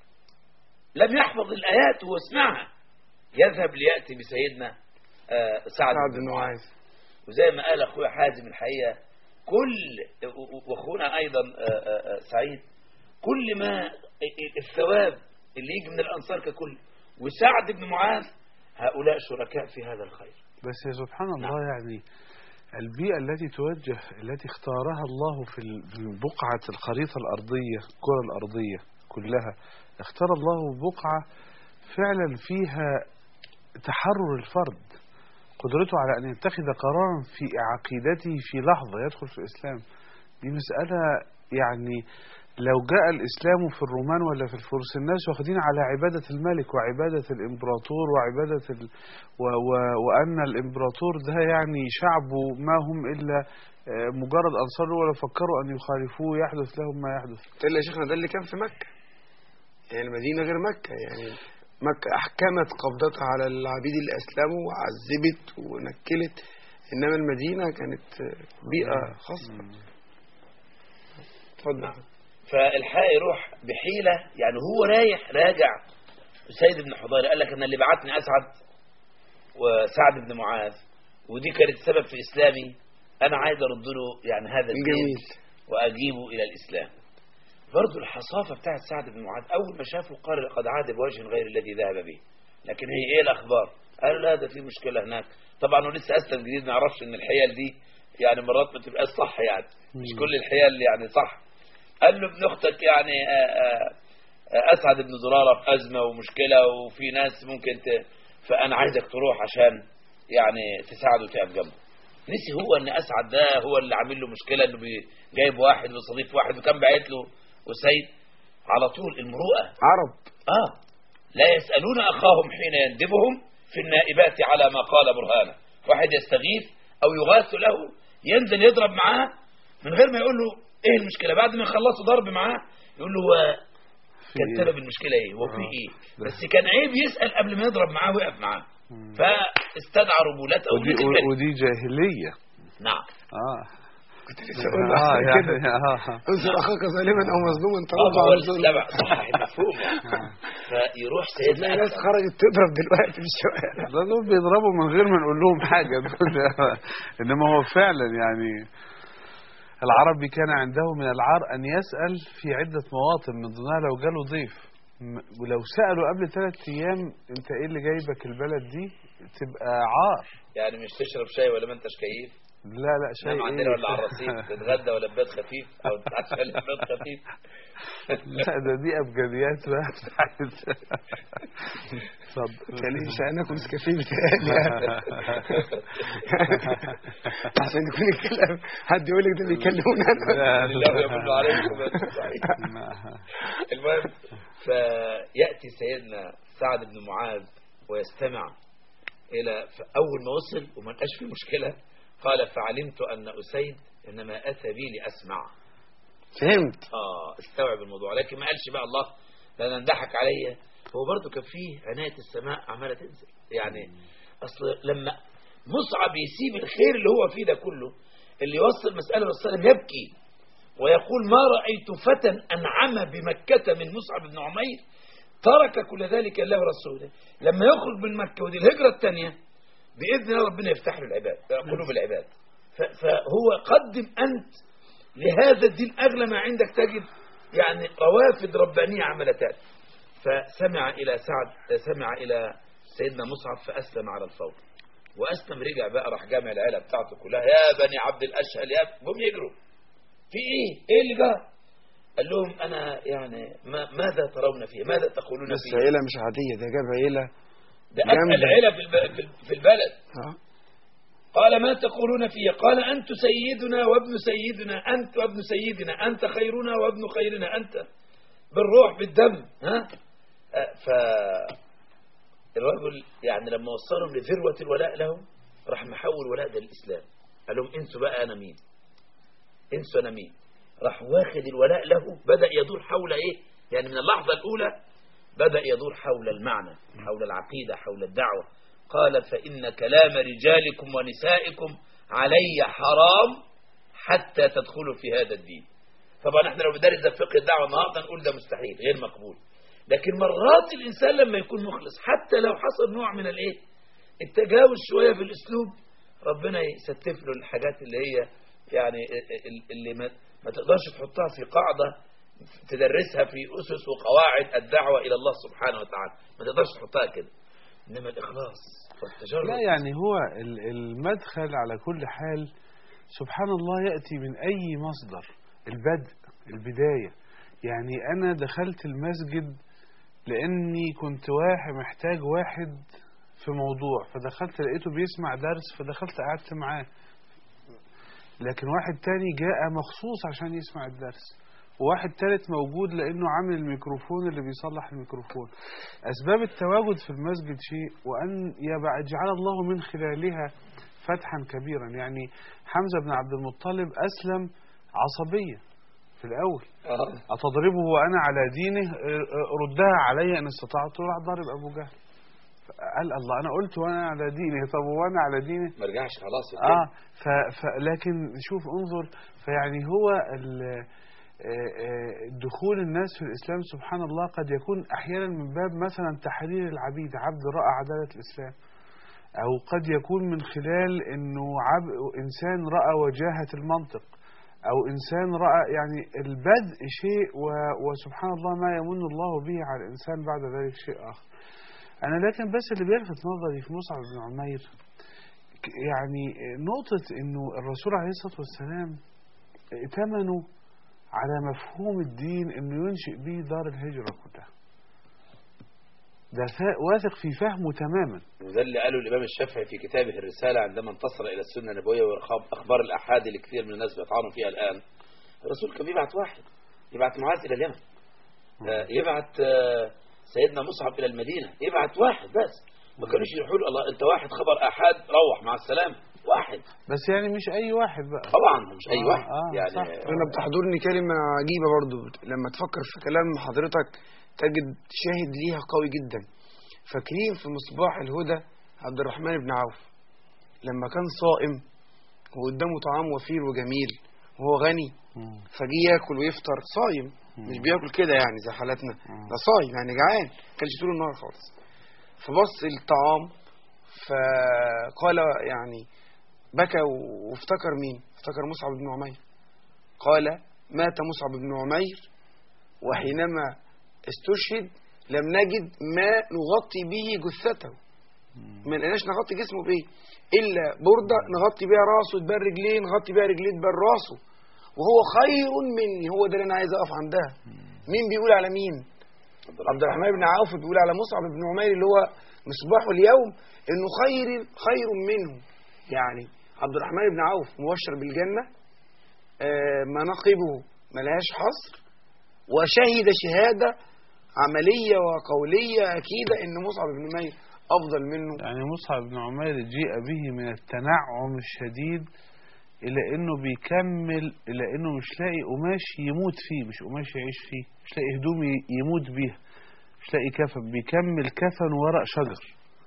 لم يحفظ الآيات وهو سمعها يذهب ليأتي بسيدنا آه سعد, سعد بن بن معاذ معاذ وزي ما قال اخويا حازم الحقيقه كل واخونا ايضا آه، آه، آه، سعيد كل ما الثواب اللي يجي من الانصار ككل وسعد بن معاذ هؤلاء شركاء في هذا الخير بس يا سبحان الله يعني البيئة التي توجه التي اختارها الله في ال- في بقعة الخريطة الأرضية الكرة الأرضية كلها اختار الله بقعة فعلا فيها تحرر الفرد قدرته على أن يتخذ قرارا في عقيدته في لحظة يدخل في الإسلام دي مسألة يعني لو جاء الإسلام في الرومان ولا في الفرس الناس واخدين على عبادة الملك وعبادة الإمبراطور وعبادة ال... و... و... وأن الإمبراطور ده يعني شعبه ما هم إلا آه، مجرد أنصار ولا فكروا أن يخالفوه يحدث لهم ما يحدث قلت له يا شيخنا ده اللي كان في مكة يعني المدينة غير مكة يعني مكة أحكمت قبضتها على العبيد اللي أسلموا وعذبت ونكلت إنما المدينة كانت بيئة خاصة اتفضل فالحق يروح بحيله يعني هو رايح راجع سيد بن حضير قال لك انا اللي بعتني اسعد وسعد بن معاذ ودي كانت سبب في اسلامي انا عايز ارد له يعني هذا الدين جميل واجيبه الى الاسلام برضه الحصافه بتاعت سعد بن معاذ اول ما شافه قال قد عاد بوجه غير الذي ذهب به لكن هي ايه الاخبار قال لا ده في مشكله هناك طبعا هو لسه اسلم جديد ما يعرفش ان الحيل دي يعني مرات ما تبقاش صح يعني مش مم. كل الحيل يعني صح قال له ابن اختك يعني آه، آه، آه، اسعد بن زراره في ازمه ومشكله وفي ناس ممكن ت... فانا عايزك تروح عشان يعني تساعده وتقف جنبه نسي هو ان اسعد ده هو اللي عامل له مشكله انه بي- جايب واحد وصديق واحد وكان باعت له وسيد على طول المروءه عرب اه لا يسالون اخاهم حين يندبهم في النائبات على ما قال برهانه واحد يستغيث او يغاث له ينزل يضرب معاه من غير ما يقول له ايه المشكله بعد ما يخلصوا ضرب معاه يقول له هو في كان إيه؟ سبب المشكله ايه وفي آه. ايه ده. بس كان عيب يسال قبل ما يضرب معاه ويقف معاه فاستدعى رجولته ودي, ونزل كده. ودي جاهلية نعم آه كنت لسه اقول له اه أحسن كده يعني اه انصر اخاك ظالما او مظلوما آه، ترد هو على ظلم السبع صحح المفهوم فيروح تلاقي سيدنا ناس أسلم. خرجت تضرب دلوقتي في الشوارع ده دول بيضربوا من غير ما نقول لهم حاجة دول إنما هو فعلا يعني العربي كان عنده من العار أن يسأل في عدة مواطن من ضمنها لو جاله ضيف م- ولو سألوا قبل ثلاث أيام أنت إيه اللي جايبك البلد دي تبقى عار يعني مش تشرب شاي ولا ما انتش كيف لا لا شيء نام عندنا إيه؟ ولا على الرصيف تتغدى ولا بيت خفيف او تتعشى ولا بيت خفيف لا ده دي أبجديات بقى اتفضل كان مش هناكل نسكافيه بتهيألي عشان يكون الكلام حد يقول لك ده بيكلمونا انا الله يمن عليكم يا سعيد. المهم فيأتي سيدنا سعد بن معاذ ويستمع إلى فأول ما وصل وما لقاش في مشكلة قال فعلمت أن أسيد إنما أتى بي لأسمع فهمت آه استوعب الموضوع لكن ما قالش بقى الله لا أنا انضحك عليا هو برضه كان فيه عناية السماء عمالة تنزل يعني أصل لما مصعب يسيب الخير اللي هو فيه ده كله اللي يوصل مسألة للصلاة يبكي ويقول ما رأيت فتى أنعم بمكة من مصعب بن عمير ترك كل ذلك الله ورسوله لما يخرج من مكة ودي الهجرة الثانية بإذن الله ربنا يفتح له العباد قلوب العباد ف- فهو قدم أنت لهذا الدين أغلى ما عندك تجد يعني روافد ربانية عملتان فسمع إلى سعد سمع إلى سيدنا مصعب فأسلم على الفور وأسلم رجع بقى راح جامع العيلة بتاعته كلها يا بني عبد الأشهل يا جم يجروا في إيه إيه اللي جرى قال لهم أنا يعني ما ماذا ترون فيه ماذا تقولون بس فيه عيلة مش عادية ده جاب عيلة ده أتقل جامدة. عيلة في الب- في ال- في البلد ها قال ما تقولون فيه قال أنت سيدنا وابن سيدنا أنت وابن سيدنا أنت خيرنا وابن خيرنا أنت بالروح بالدم ها آه، ف الرجل يعني لما وصلهم لذروة الولاء لهم راح محول ولاء ده للإسلام قال لهم انسوا بقى أنا مين انسوا أنا مين راح واخد الولاء له بدأ يدور حول إيه يعني من اللحظة الأولى بدأ يدور حول المعنى حول العقيدة حول الدعوة قال فإن كلام رجالكم ونسائكم علي حرام حتى تدخلوا في هذا الدين طبعا احنا لو بندرس ده في فقه الدعوة النهارده نقول ده مستحيل غير مقبول لكن مرات الإنسان لما يكون مخلص حتى لو حصل نوع من الايه التجاوز شوية في الأسلوب ربنا يستف له الحاجات اللي هي يعني اللي ما, ما تقدرش تحطها في قاعدة تدرسها في أسس وقواعد الدعوة إلى الله سبحانه وتعالى ما تقدرش تحطها كده إنما الإخلاص والتجرد لا يعني هو ال- المدخل على كل حال سبحان الله يأتي من أي مصدر البدء البداية يعني أنا دخلت المسجد لأني كنت واحد محتاج واحد في موضوع فدخلت لقيته بيسمع درس فدخلت قعدت معاه لكن واحد تاني جاء مخصوص عشان يسمع الدرس وواحد تالت موجود لأنه عامل الميكروفون اللي بيصلح الميكروفون أسباب التواجد في المسجد شيء وأن يبع- يجعل الله من خلالها فتحا كبيرا يعني حمزة بن عبد المطلب أسلم عصبية في الأول آه. أتضربه وأنا على دينه اه، اه، ردها علي إن استطعت راح ضرب أبو جهل قال الله أنا قلت وأنا على دينه طب وأنا على دينه ما رجعش خلاص اه ف ف لكن شوف انظر فيعني هو ال- آه، آه، دخول الناس في الإسلام سبحان الله قد يكون أحيانا من باب مثلا تحرير العبيد عبد رأى عدالة الإسلام أو قد يكون من خلال أنه عب إنسان رأى وجاهة المنطق أو إنسان رأى يعني البدء شيء و وسبحان الله ما يمن الله به على الإنسان بعد ذلك شيء آخر أنا لكن بس اللي بيلفت نظري في مصعب بن عمير ك- يعني نقطة أنه الرسول عليه الصلاة والسلام ائتمنوا على مفهوم الدين أنه ينشئ به دار الهجرة كلها ده فا- واثق في فهمه تماما وده اللي قاله الإمام الشافعي في كتابه الرسالة عندما انتصر إلى السنة النبوية وأخبار الأحاد اللي كثير من الناس بيطعنوا فيها الآن الرسول كان بيبعت واحد يبعت معاذ إلى اليمن آه، يبعت آه، سيدنا مصعب إلى المدينة يبعت واحد بس ما كانوش يروحوا له الله أنت واحد خبر أحد روح مع السلامة واحد بس يعني مش أي واحد بقى طبعا مش أي آه، واحد آه، يعني صح. انا بتحضرني كلمة عجيبة برضو لما تفكر في كلام حضرتك تجد شاهد ليها قوي جدا فاكرين في مصباح الهدى عبد الرحمن بن عوف لما كان صائم وقدامه طعام وفير وجميل وهو غني مم. فجي ياكل ويفطر صايم مش بياكل كده يعني زي حالتنا مم. ده صايم يعني جعان ما كانش طول النهار خالص فبص الطعام فقال يعني بكى وافتكر مين افتكر مصعب بن عمير قال مات مصعب بن عمير وحينما استشهد لم نجد ما نغطي به جثته ما لقيناش نغطي جسمه بايه الا برده نغطي بيها راسه تبان رجليه نغطي بيها رجليه تبان راسه وهو خير مني هو ده اللي انا عايز اقف عندها مين بيقول على مين عبد الرحمن بن عوف بيقول على مصعب بن عمير اللي هو مصباح اليوم انه خير خير منه يعني عبد الرحمن بن عوف مبشر بالجنه آه، مناقبه ملهاش حصر وشهد شهاده عمليه وقوليه اكيده ان مصعب بن عمير افضل منه يعني مصعب بن عمير جيء به من التنعم الشديد إلى إنه بيكمل إلى إنه مش لاقي قماش يموت فيه مش قماش يعيش فيه مش لاقي هدوم ي- يموت بيها مش لاقي كفن بيكمل كفن ورق شجر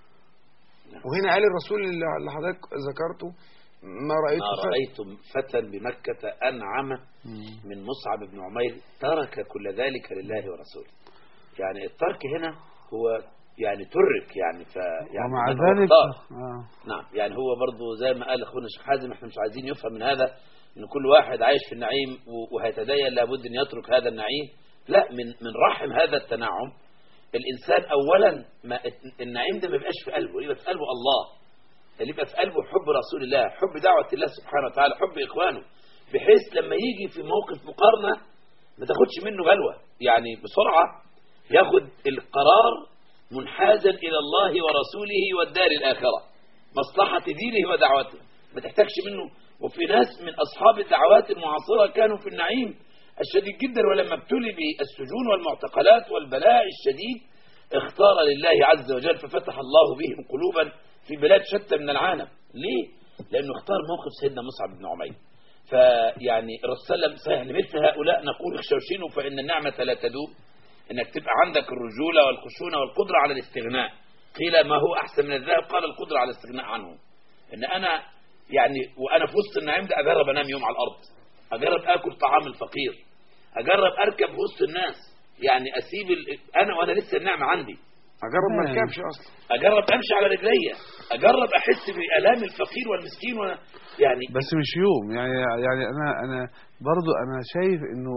وهنا قال الرسول اللي اللي حضرتك ذكرته ما رايت ما ف- رأيت فتى بمكة أنعم من مصعب بن عمير ترك كل ذلك لله ورسوله يعني الترك هنا هو يعني ترك يعني ف يعني ومع من هو ذلك اختار. آه. نعم يعني هو برضه زي ما قال اخونا الشيخ حازم احنا مش عايزين يفهم من هذا ان كل واحد عايش في النعيم و- وهيتدين لابد ان يترك هذا النعيم لا من من رحم هذا التنعم الانسان اولا ما النعيم ده ما يبقاش في قلبه يبقى في قلبه الله اللي يبقى في قلبه حب رسول الله حب دعوة الله سبحانه وتعالى حب إخوانه بحيث لما يجي في موقف مقارنة ما تاخدش منه بلوى يعني بسرعة ياخد القرار منحازا إلى الله ورسوله والدار الآخرة مصلحة دينه ودعوته ما تحتاجش منه وفي ناس من أصحاب الدعوات المعاصرة كانوا في النعيم الشديد جدا ولما ابتلي بالسجون والمعتقلات والبلاء الشديد اختار لله عز وجل ففتح الله بهم قلوبا في بلاد شتى من العالم ليه؟ لأنه اختار موقف سيدنا مصعب بن عمير فيعني الرسول صلى الله عليه وسلم صحيح لمثل هؤلاء نقول اخشوشنوا فإن النعمة لا تدوم انك تبقى عندك الرجولة والخشونة والقدرة على الاستغناء قيل ما هو أحسن من الذهب قال القدرة على الاستغناء عنه ان انا يعني وانا في وسط النعيم ده اجرب انام يوم على الارض اجرب اكل طعام الفقير اجرب اركب في وسط الناس يعني اسيب ال... انا وانا لسه النعمه عندي اجرب ما مم. اركبش اصلا اجرب امشي على رجليا اجرب احس بالام الفقير والمسكين و... يعني بس مش يوم يعني يعني انا انا برضو انا شايف انه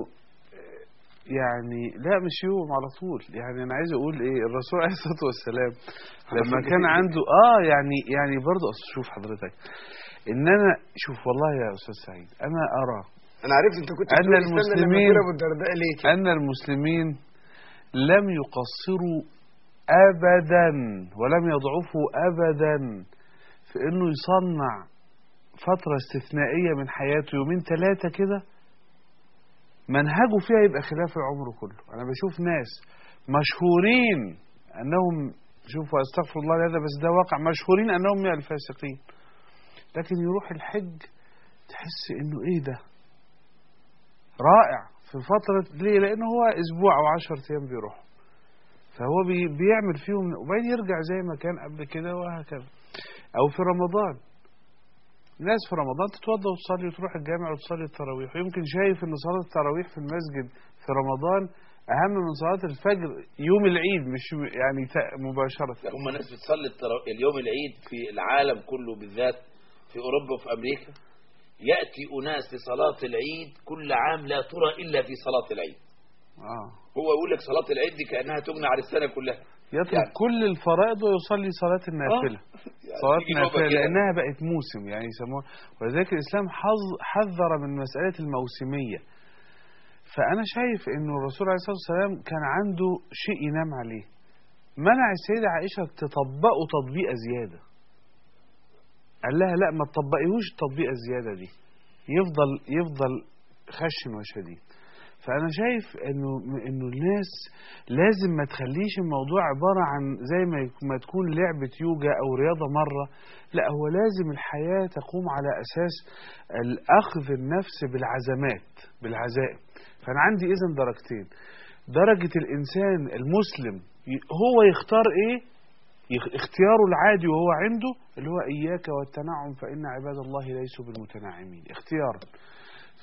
يعني لا مش يوم على طول يعني انا عايز اقول ايه الرسول عليه الصلاه والسلام لما كان عنده اه يعني يعني برضو اصل شوف حضرتك ان انا شوف والله يا استاذ سعيد انا ارى انا عرفت انت كنت أن بتقول استنى لما المسلمين- يقول ابو الدرداء ليه كده أن المسلمين لم يقصروا أبدا ولم يضعفوا أبدا في أنه يصنع فترة استثنائية من حياته يومين ثلاثة كده منهجه فيها يبقى خلاف العمر كله أنا بشوف ناس مشهورين أنهم شوفوا أستغفر الله هذا بس ده واقع مشهورين أنهم من الفاسقين لكن يروح الحج تحس إنه إيه ده رائع في فترة ليه؟ لأنه هو أسبوع أو عشر أيام بيروح فهو بي بيعمل فيهم وبعدين يرجع زي ما كان قبل كده وهكذا أو في رمضان ناس في رمضان تتوضى وتصلي وتروح الجامع وتصلي التراويح ويمكن شايف إن صلاة التراويح في المسجد في رمضان أهم من صلاة الفجر يوم العيد مش يعني تا- مباشرة ده هم ناس بتصلي الترا- اليوم العيد في العالم كله بالذات في أوروبا وفي أمريكا يأتي أناس لصلاة العيد كل عام لا ترى إلا في صلاة العيد آه. هو يقول لك صلاة العيد دي كأنها تغنى عن السنة كلها يترك يعني. كل الفرائض ويصلي صلاة النافلة يعني صلاة تيجي نوبة نافلة كده. لأنها بقت موسم يعني يسموها ولذلك الإسلام حظ حذر من مسألة الموسمية فأنا شايف إنه الرسول عليه الصلاة والسلام كان عنده شيء ينام عليه منع السيدة عائشة تطبقه تطبيقة زيادة قال لها لا ما تطبقيهوش التطبيقة الزيادة دي يفضل يفضل خشن وشديد فأنا شايف إنه إنه الناس لازم ما تخليش الموضوع عبارة عن زي ما يك- ما تكون لعبة يوجا أو رياضة مرة لا هو لازم الحياة تقوم على أساس الأخذ النفس بالعزمات بالعزائم فأنا عندي إذن درجتين درجة الإنسان المسلم ي- هو يختار إيه يخ- اختياره العادي وهو عنده اللي هو إياك والتنعم فإن عباد الله ليسوا بالمتنعمين اختيارا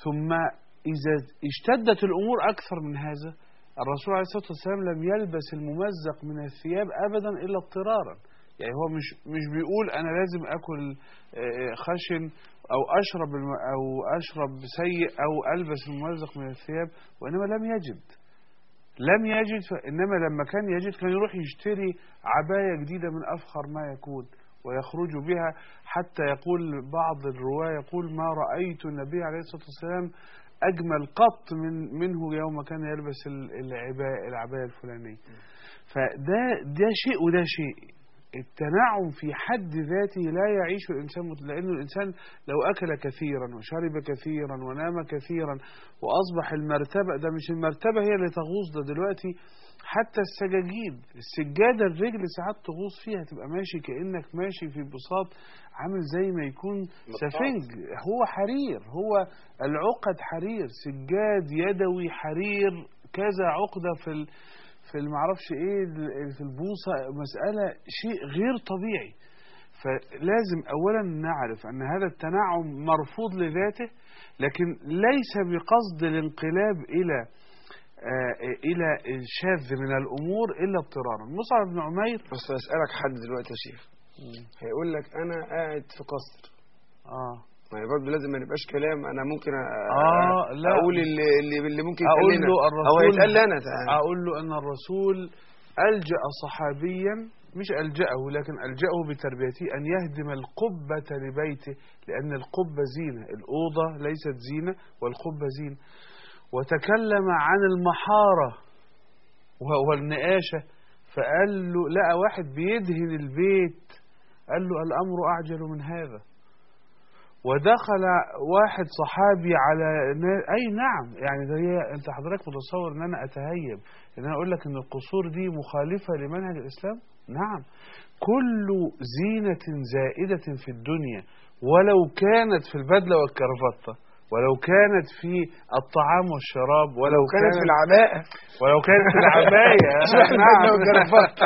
ثم إذا اشتدت الأمور أكثر من هذا الرسول عليه الصلاة والسلام لم يلبس الممزق من الثياب أبدا إلا اضطرارا يعني هو مش مش بيقول أنا لازم أكل آه، خشن أو أشرب الم- أو أشرب سيء أو ألبس الممزق من الثياب وإنما لم يجد لم يجد ف- إنما لما كان يجد كان يروح يشتري عباية جديدة من أفخر ما يكون ويخرج بها حتى يقول بعض الرواة يقول ما رأيت النبي عليه الصلاة والسلام أجمل قط من منه يوم كان يلبس ال- العباية, العباية الفلانية فده ده شيء وده شيء التنعم في حد ذاته لا يعيش الإنسان مت- لأنه الإنسان لو أكل كثيرا وشرب كثيرا ونام كثيرا وأصبح المرتبة ده مش المرتبة هي اللي تغوص ده دلوقتي حتى السجاجيد السجادة الرجل ساعات تغوص فيها تبقى ماشي كأنك ماشي في بساط عامل زي ما يكون سفنج هو حرير هو العقد حرير سجاد يدوي حرير كذا عقدة في ال... في المعرفش ايه ال- في البوصة مسألة شيء غير طبيعي فلازم اولا نعرف ان هذا التنعم مرفوض لذاته لكن ليس بقصد الانقلاب الى آه الى الشاذ من الامور الا اضطرارا مصعب بن عمير بس اسالك حد دلوقتي يا شيخ هيقول لك انا قاعد في قصر اه ما هي برضه لازم ما نبقاش كلام انا ممكن أ- آه، لا. اقول اللي اللي, اللي ممكن أقول يتقال له لنا او الرسول- هيتقال لي انا تعالى. أقول له أن الرسول ألجأ صحابيا مش ألجأه لكن ألجأه بتربيته أن يهدم القبة لبيته لأن القبة زينة الأوضة ليست زينة والقبة زينة وتكلم عن المحارة و- والنقاشة فقال له لقى واحد بيدهن البيت قال له الأمر أعجل من هذا ودخل واحد صحابي على نا- اي نعم يعني ده هي انت حضرتك متصور ان انا اتهيب ان انا اقول لك ان القصور دي مخالفه لمنهج الاسلام نعم كل زينه زائده في الدنيا ولو كانت في البدله والكرافته ولو كانت في الطعام والشراب ولو كانت في العباءة ولو كانت في العبايه البدلة والكرافته.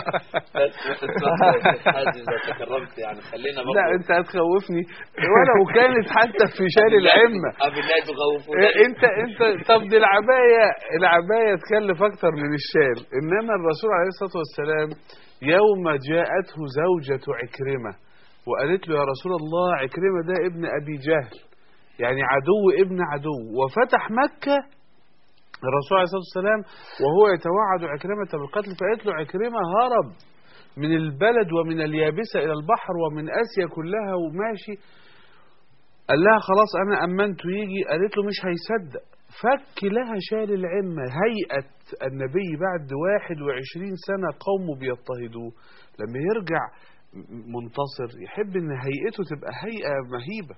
حاجز اذا تكرمت يعني خلينا برضه لا انت هتخوفني ولو كانت حتى في شال العمه اه بالله تخوفون إيه، انت انت طب دي العبايه العبايه تكلف اكتر من الشال انما الرسول عليه الصلاه والسلام يوم جاءته زوجة عكرمة وقالت له يا رسول الله عكرمة ده ابن أبي جهل يعني عدو ابن عدو وفتح مكة الرسول عليه الصلاة والسلام وهو يتوعد عكرمة بالقتل فقالت له عكرمة هرب من البلد ومن اليابسة إلى البحر ومن آسيا كلها وماشي قال لها خلاص أنا أمنته يجي قالت له مش هيصدق فك لها شال العمة هيئة النبي بعد 21 سنة قومه بيضطهدوه لما يرجع منتصر يحب ان هيئته تبقى هيئة مهيبة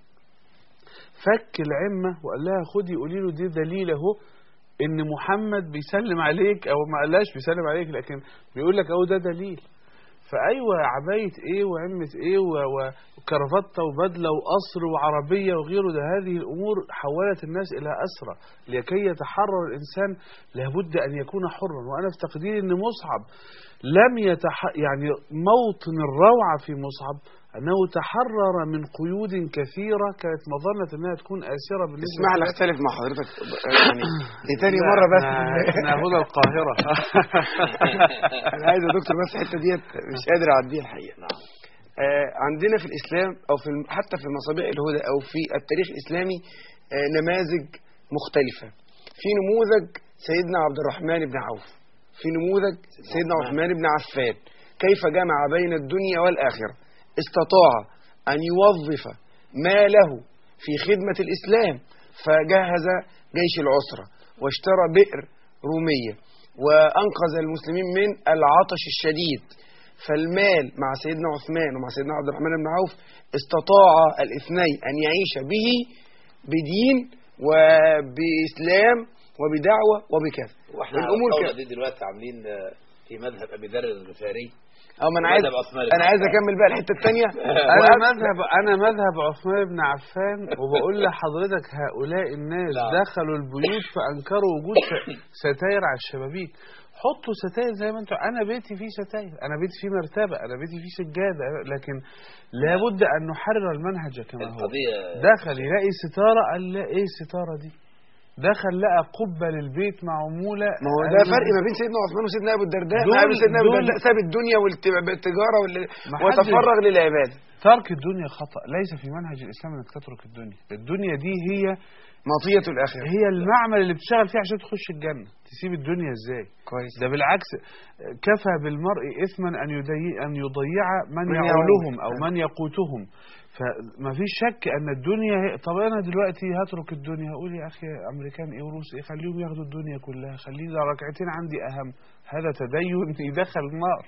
فك العمة وقال لها خدي قولي له دي دليل اهو ان محمد بيسلم عليك او ما قالهاش بيسلم عليك لكن بيقول لك اهو ده دليل فايوه عبايه ايه وعمه ايه و- و- وكرافته وبدله وقصر وعربيه وغيره ده هذه الامور حولت الناس الى اسرى لكي يتحرر الانسان لابد ان يكون حرا وانا في تقديري ان مصعب لم يتح يعني موطن الروعه في مصعب انه تحرر من قيود كثيره كانت مظنه انها تكون اسره بالنسبه اسمح لي له. اختلف مع حضرتك يعني دي تاني لا، مرة بس احنا احنا هنا القاهره انا عايز يا دكتور بس الحته ديت مش قادر اعديها الحقيقه نعم آه عندنا في الاسلام او في الم- حتى في مصابيح الهدى او في التاريخ الاسلامي آه نماذج مختلفه في نموذج سيدنا عبد الرحمن بن عوف في نموذج سيدنا عثمان بن عفان كيف جمع بين الدنيا والاخره استطاع ان يوظف ماله في خدمه الاسلام فجهز جيش العسره واشترى بئر روميه وانقذ المسلمين من العطش الشديد فالمال مع سيدنا عثمان ومع سيدنا عبد الرحمن بن عوف استطاع الاثنين ان يعيش به بدين وباسلام وبدعوه وبكذا واحنا الامور الثوره كده دي دلوقتي عاملين آه، في مذهب ابي ذر الغفاري اه ما انا عايز مذهب عثمان بن انا عايز عفان. اكمل بقى الحته الثانيه انا مذهب انا مذهب عثمان بن عفان وبقول لحضرتك هؤلاء الناس لا. دخلوا البيوت فانكروا وجود س- ستاير على الشبابيك حطوا ستاير زي ما انتوا انا بيتي فيه ستاير انا بيتي فيه مرتبه انا بيتي فيه سجاده لكن لابد ان نحرر المنهج كما هو القضيه دخل يلاقي ستاره قال لا ايه الستاره دي دخل لقى قبه للبيت معموله ما هو ده فرق ما بين سيدنا عثمان وسيدنا ابو الدرداء دول- ما بين سيدنا ابو دول- الدرداء ساب الدنيا والتجاره ما حدش- وتفرغ للعباده ترك الدنيا خطا ليس في منهج الاسلام انك تترك الدنيا الدنيا دي هي مطيه الاخره هي المعمل اللي بتشتغل فيه عشان تخش الجنه تسيب الدنيا ازاي كويس ده بالعكس كفى بالمرء اثما ان يضيع ان يضيع من من يعولهم يعول. او من يقوتهم فما فيش شك ان الدنيا هي طب انا دلوقتي هترك الدنيا اقول يا اخي امريكان ايه وروس ايه خليهم ياخدوا الدنيا كلها خليني ده ركعتين عندي اهم هذا تدين يدخل النار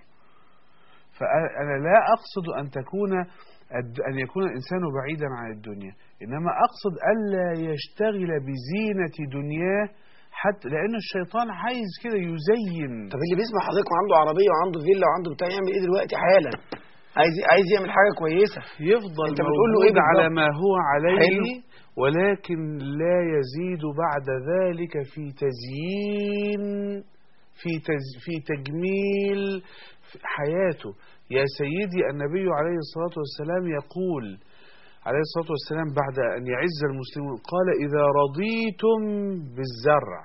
فانا لا اقصد ان تكون الد- ان يكون الانسان بعيدا عن الدنيا انما اقصد الا يشتغل بزينه دنياه حتى لان الشيطان عايز كده يزين طب اللي بيسمع حضرتك وعنده عربيه وعنده فيلا وعنده بتاع يعمل ايه دلوقتي حالا عايز عايز يعمل حاجه كويسه يفضل أنت بتقول له موجود إيه على بالظبط؟ ما هو عليه حلو. ولكن لا يزيد بعد ذلك في تزيين في تز في تجميل حياته يا سيدي النبي عليه الصلاة والسلام يقول عليه الصلاة والسلام بعد أن يعز المسلمون قال إذا رضيتم بالزرع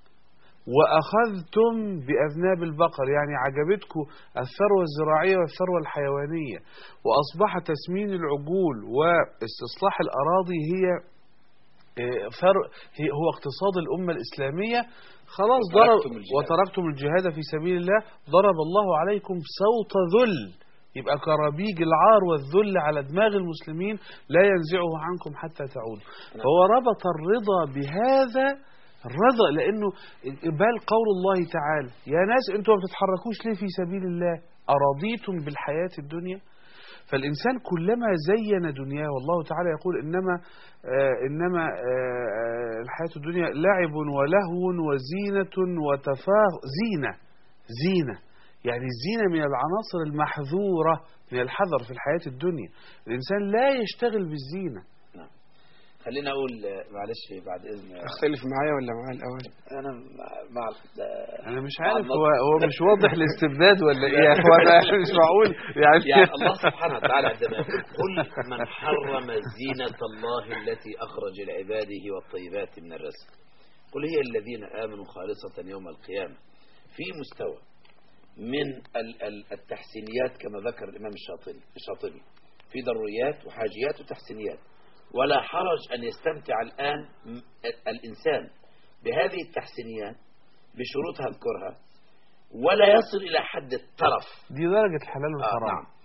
وأخذتم بأذناب البقر يعني عجبتكم الثروة الزراعية والثروة الحيوانية وأصبح تسمين العجول واستصلاح الأراضي هي آه، ثر- هي- هو اقتصاد الأمة الإسلامية خلاص ضرب وتركتم الجهاد. وتركتم الجهاد في سبيل الله ضرب الله عليكم صوت ذل يبقى كرابيج العار والذل على دماغ المسلمين لا ينزعه عنكم حتى تعودوا فهو ربط الرضا بهذا الرضا لأنه بل قول الله تعالى يا ناس انتوا ما بتتحركوش ليه في سبيل الله أرضيتم بالحياة الدنيا فالإنسان كلما زين دنياه والله تعالى يقول إنما آه إنما آه آه، الحياة الدنيا لعب ولهو وزينة وتفاخ زينة زينة يعني الزينة من العناصر المحذورة من الحذر في الحياة الدنيا الإنسان لا يشتغل بالزينة خلينا اقول آه، معلش بعد اذن اختلف معايا ولا معايا الاول انا مع- مع ال- أنا مش مع عارف النص. هو هو مش واضح الاستبداد ولا إيه يا إخوانا مش معقول يعني يعني الله سبحانه وتعالى عندما يقول قل من حرم زينة الله التي أخرج لعباده والطيبات من الرزق قل هي الذين آمنوا خالصة يوم القيامة في مستوى من ال- ال- التحسينيات كما ذكر الإمام الشاطبي الشاطبي في ضروريات وحاجيات وتحسينيات ولا حرج أن يستمتع الآن م- الإنسان بهذه التحسينيات بشروطها اذكرها ولا يصل إلى حد الترف دي درجة الحلال آه والحرام نعم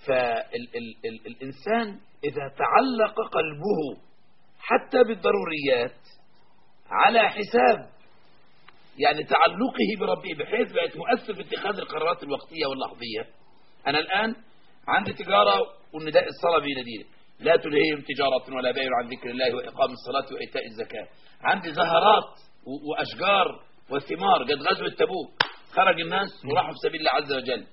فالإنسان إذا تعلق قلبه حتى بالضروريات على حساب يعني تعلقه بربه بحيث بقت مؤثر في اتخاذ القرارات الوقتية واللحظية أنا الآن عندي تجارة والنداء الصلاة بيناديني لا تلهيهم تجارة ولا بيع عن ذكر الله وإقام الصلاة وإيتاء الزكاة عندي زهرات و- وأشجار وثمار قد غزوة تبوك خرج الناس وراحوا في سبيل الله عز وجل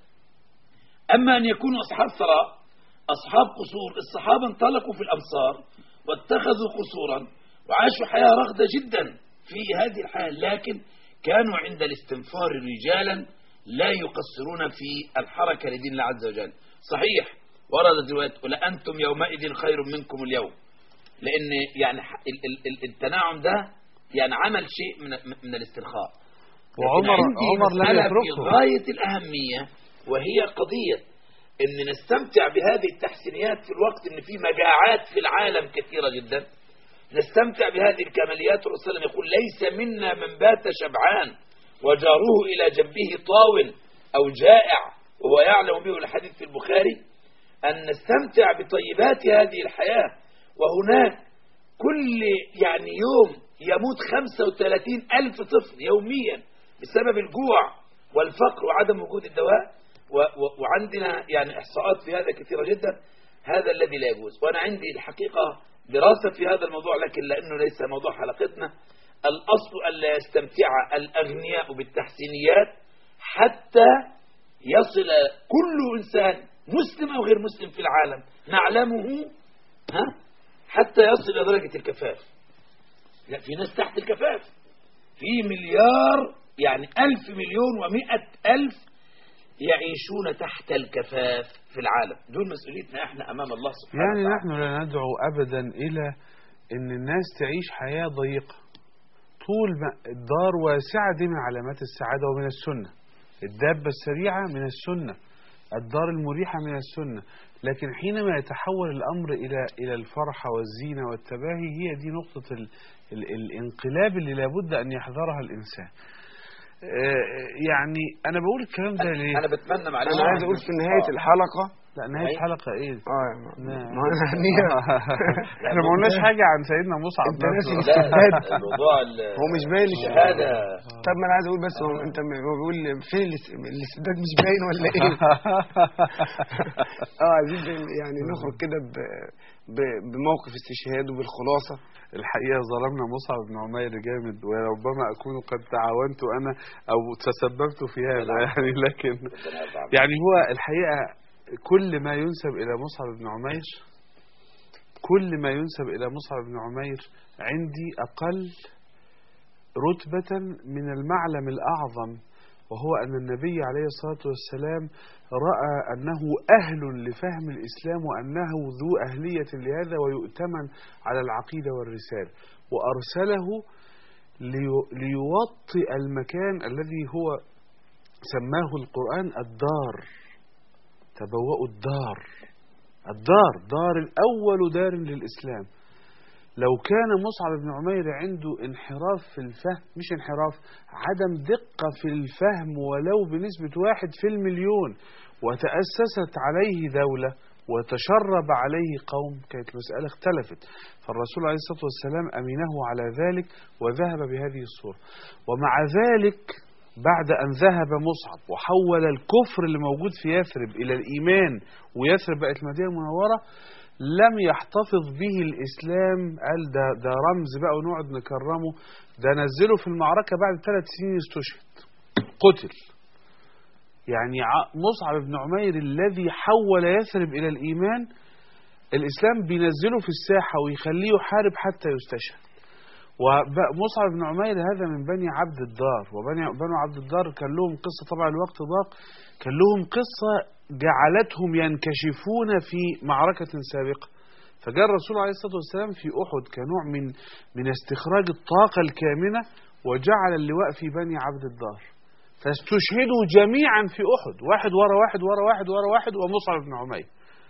أما أن يكونوا أصحاب ثراء أصحاب قصور الصحابة انطلقوا في الأمصار واتخذوا قصورا وعاشوا حياة رغدة جدا في هذه الحياة لكن كانوا عند الاستنفار رجالا لا يقصرون في الحركة لدين الله عز وجل صحيح وردت رواية ولأنتم يومئذ خير منكم اليوم لأن يعني ح- ال- ال- ال- التناعم ده يعني عمل شيء من من الاسترخاء لكن وعمر عندي عمر لم مسألة في يتركه غاية الأهمية وهي قضية أن نستمتع بهذه التحسينيات في الوقت أن في مجاعات في العالم كثيرة جدا نستمتع بهذه الكماليات والرسول صلى الله عليه وسلم يقول ليس منا من بات شبعان وجاره إلى جنبه طاو أو جائع وهو يعلم به الحديث في البخاري أن نستمتع بطيبات هذه الحياة وهناك كل يعني يوم يموت 35 ألف طفل يوميا بسبب الجوع والفقر وعدم وجود الدواء و و وعندنا يعني إحصاءات في هذا كثيرة جدا هذا الذي لا يجوز وأنا عندي الحقيقة دراسة في هذا الموضوع لكن لأنه ليس موضوع حلقتنا الأصل ألا يستمتع الأغنياء بالتحسينيات حتى يصل كل إنسان مسلم أو غير مسلم في العالم نعلمه ها حتى يصل إلى درجة الكفاف لا في ناس تحت الكفاف في مليار يعني ألف مليون ومئة ألف يعيشون تحت الكفاف في العالم دول مسؤوليتنا احنا أمام الله سبحانه يعني وتعالى نحن لا ندعو أبدا إلى أن الناس تعيش حياة ضيقة طول ما الدار واسعة دي من علامات السعادة ومن السنة الدابة السريعة من السنة الدار المريحة من السنة لكن حينما يتحول الأمر إلى إلى الفرحة والزينة والتباهي هي دي نقطة ال ال الانقلاب اللي لابد أن يحذرها الإنسان آه، يعني أنا بقول الكلام ده ليه؟ انا بتمنى معلش انا عايز اقول في نهايه الحلقه لا نهاية أي. الحلقة إيه؟ اه نعم. ما انا يعني احنا ما قلناش حاجة عن سيدنا مصعب أنت ناسي نفسه. لا الموضوع ال- هو مش باين الشهاده طب ما انا عايز اقول بس هو انت م- هو بيقول فين الاس- الاستعداد مش باين ولا ايه؟ اه عايزين ب- يعني نخرج كده ب- ب- بموقف استشهاد وبالخلاصه الحقيقة ظلمنا مصعب بن عمير جامد وربما أكون قد تعاونت أنا أو تسببت في هذا يعني لكن يعني هو الحقيقة كل ما ينسب إلى مصعب بن عمير كل ما ينسب إلى مصعب بن عمير عندي أقل رتبة من المعلم الأعظم وهو أن النبي عليه الصلاة والسلام رأى أنه أهل لفهم الإسلام وأنه ذو أهلية لهذا ويؤتمن على العقيدة والرسالة وأرسله ليو- ليوطئ المكان الذي هو سماه القرآن الدار تبوأوا الدار الدار دار الأول دار للإسلام لو كان مصعب بن عمير عنده انحراف في الفهم مش انحراف عدم دقة في الفهم ولو بنسبة واحد في المليون وتأسست عليه دولة وتشرب عليه قوم كانت المسألة اختلفت فالرسول عليه الصلاة والسلام أمينه على ذلك وذهب بهذه الصورة ومع ذلك بعد أن ذهب مصعب وحول الكفر اللي موجود في يثرب إلى الإيمان ويثرب بقت المدينة المنورة لم يحتفظ به الإسلام قال ده, ده رمز بقى ونقعد نكرمه ده نزله في المعركة بعد ثلاث سنين استشهد قتل يعني ع- مصعب بن عمير الذي حول يثرب إلى الإيمان الإسلام بينزله في الساحة ويخليه يحارب حتى يستشهد ومصعب بن عمير هذا من بني عبد الدار وبني بنو عبد الدار كان لهم قصة طبعا الوقت ضاق كان لهم قصة جعلتهم ينكشفون في معركة سابقة فجاء الرسول عليه الصلاة والسلام في أحد كنوع من من استخراج الطاقة الكامنة وجعل اللواء في بني عبد الدار فاستشهدوا جميعا في أحد واحد ورا واحد ورا واحد ورا واحد ومصعب بن عمير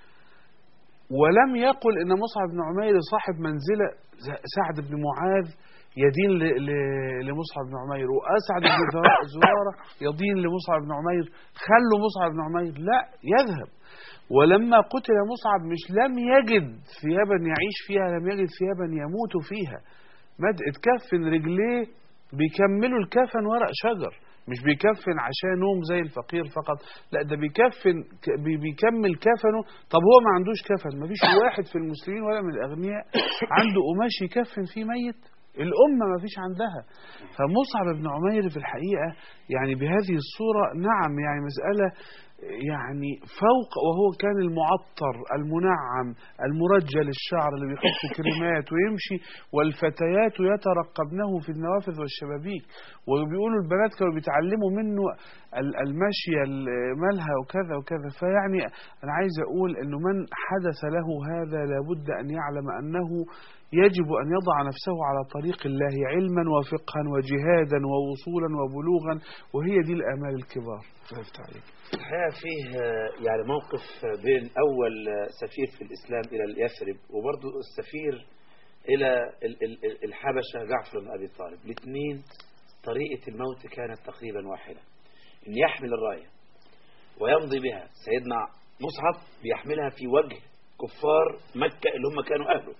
ولم يقل ان مصعب بن عمير صاحب منزله ز- سعد بن معاذ يدين ل- ل- لمصعب بن عمير واسعد بن زرا- زراره يدين لمصعب بن عمير خلوا مصعب بن عمير لا يذهب ولما قتل مصعب مش لم يجد ثيابا يعيش فيها لم يجد ثيابا يموت فيها مد اتكفن رجليه بيكملوا الكفن ورق شجر مش بيكفن عشان نوم زي الفقير فقط لا ده بيكفن ك- بي- بيكمل كفنه طب هو ما عندوش كفن ما فيش واحد في المسلمين ولا من الأغنياء عنده قماش يكفن فيه ميت الأمة ما فيش عندها فمصعب بن عمير في الحقيقة يعني بهذه الصورة نعم يعني مسألة يعني فوق وهو كان المعطر المنعم المرجل الشعر اللي بيحط كريمات ويمشي والفتيات يترقبنه في النوافذ والشبابيك وبيقولوا البنات كانوا بيتعلموا منه ال- المشي ال- مالها وكذا وكذا فيعني أنا عايز أقول أنه من حدث له هذا لابد أن يعلم أنه يجب أن يضع نفسه على طريق الله علما وفقها وجهادا ووصولا وبلوغا وهي دي الآمال الكبار الله يفتح عليك الحقيقة فيه آه، يعني موقف آه، بين أول آه، سفير في الإسلام إلى اليثرب وبرضه السفير إلى ال- ال- ال- الحبشة جعفر بن أبي طالب الاثنين طريقة الموت كانت تقريبا واحدة إن يحمل الراية ويمضي بها سيدنا مصعب بيحملها في وجه كفار مكة اللي هم كانوا أهله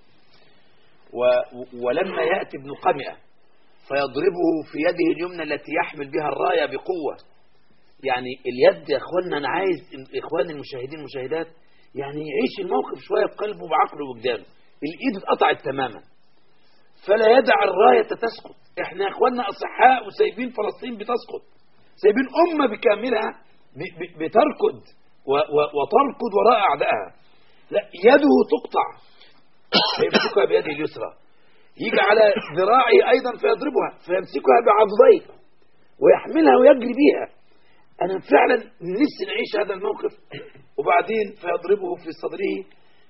و- ولما يأتي ابن قمئة فيضربه في يده اليمنى التي يحمل بها الراية بقوة يعني اليد يا اخوانا انا عايز اخواني المشاهدين المشاهدات يعني يعيش الموقف شويه بقلبه وبعقله ووجدانه الايد اتقطعت تماما فلا يدع الرايه تسقط احنا يا اخواننا اصحاء وسايبين فلسطين بتسقط سايبين امه بكاملها ب- ب- بتركض و- و- وتركض وراء اعدائها لا يده تقطع فيمسكها بيده اليسرى يجي على ذراعه ايضا فيضربها فيمسكها بعضديه ويحملها ويجري بيها أنا فعلا نفسي نعيش هذا الموقف وبعدين فيضربه في صدره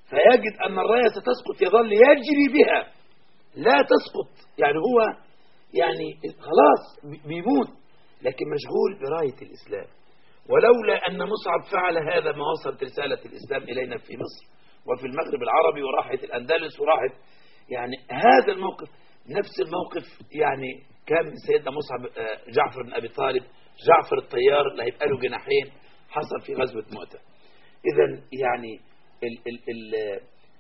فيجد أن الراية ستسقط يظل يجري بها لا تسقط يعني هو يعني خلاص بي- بيموت لكن مشغول براية الإسلام ولولا أن مصعب فعل هذا ما وصلت رسالة الإسلام إلينا في مصر وفي المغرب العربي وراحت الأندلس وراحت يعني هذا الموقف نفس الموقف يعني كان سيدنا مصعب آه، جعفر بن أبي طالب جعفر الطيار اللي هيبقى له جناحين حصل في غزوة مؤتة إذا يعني ال ال ال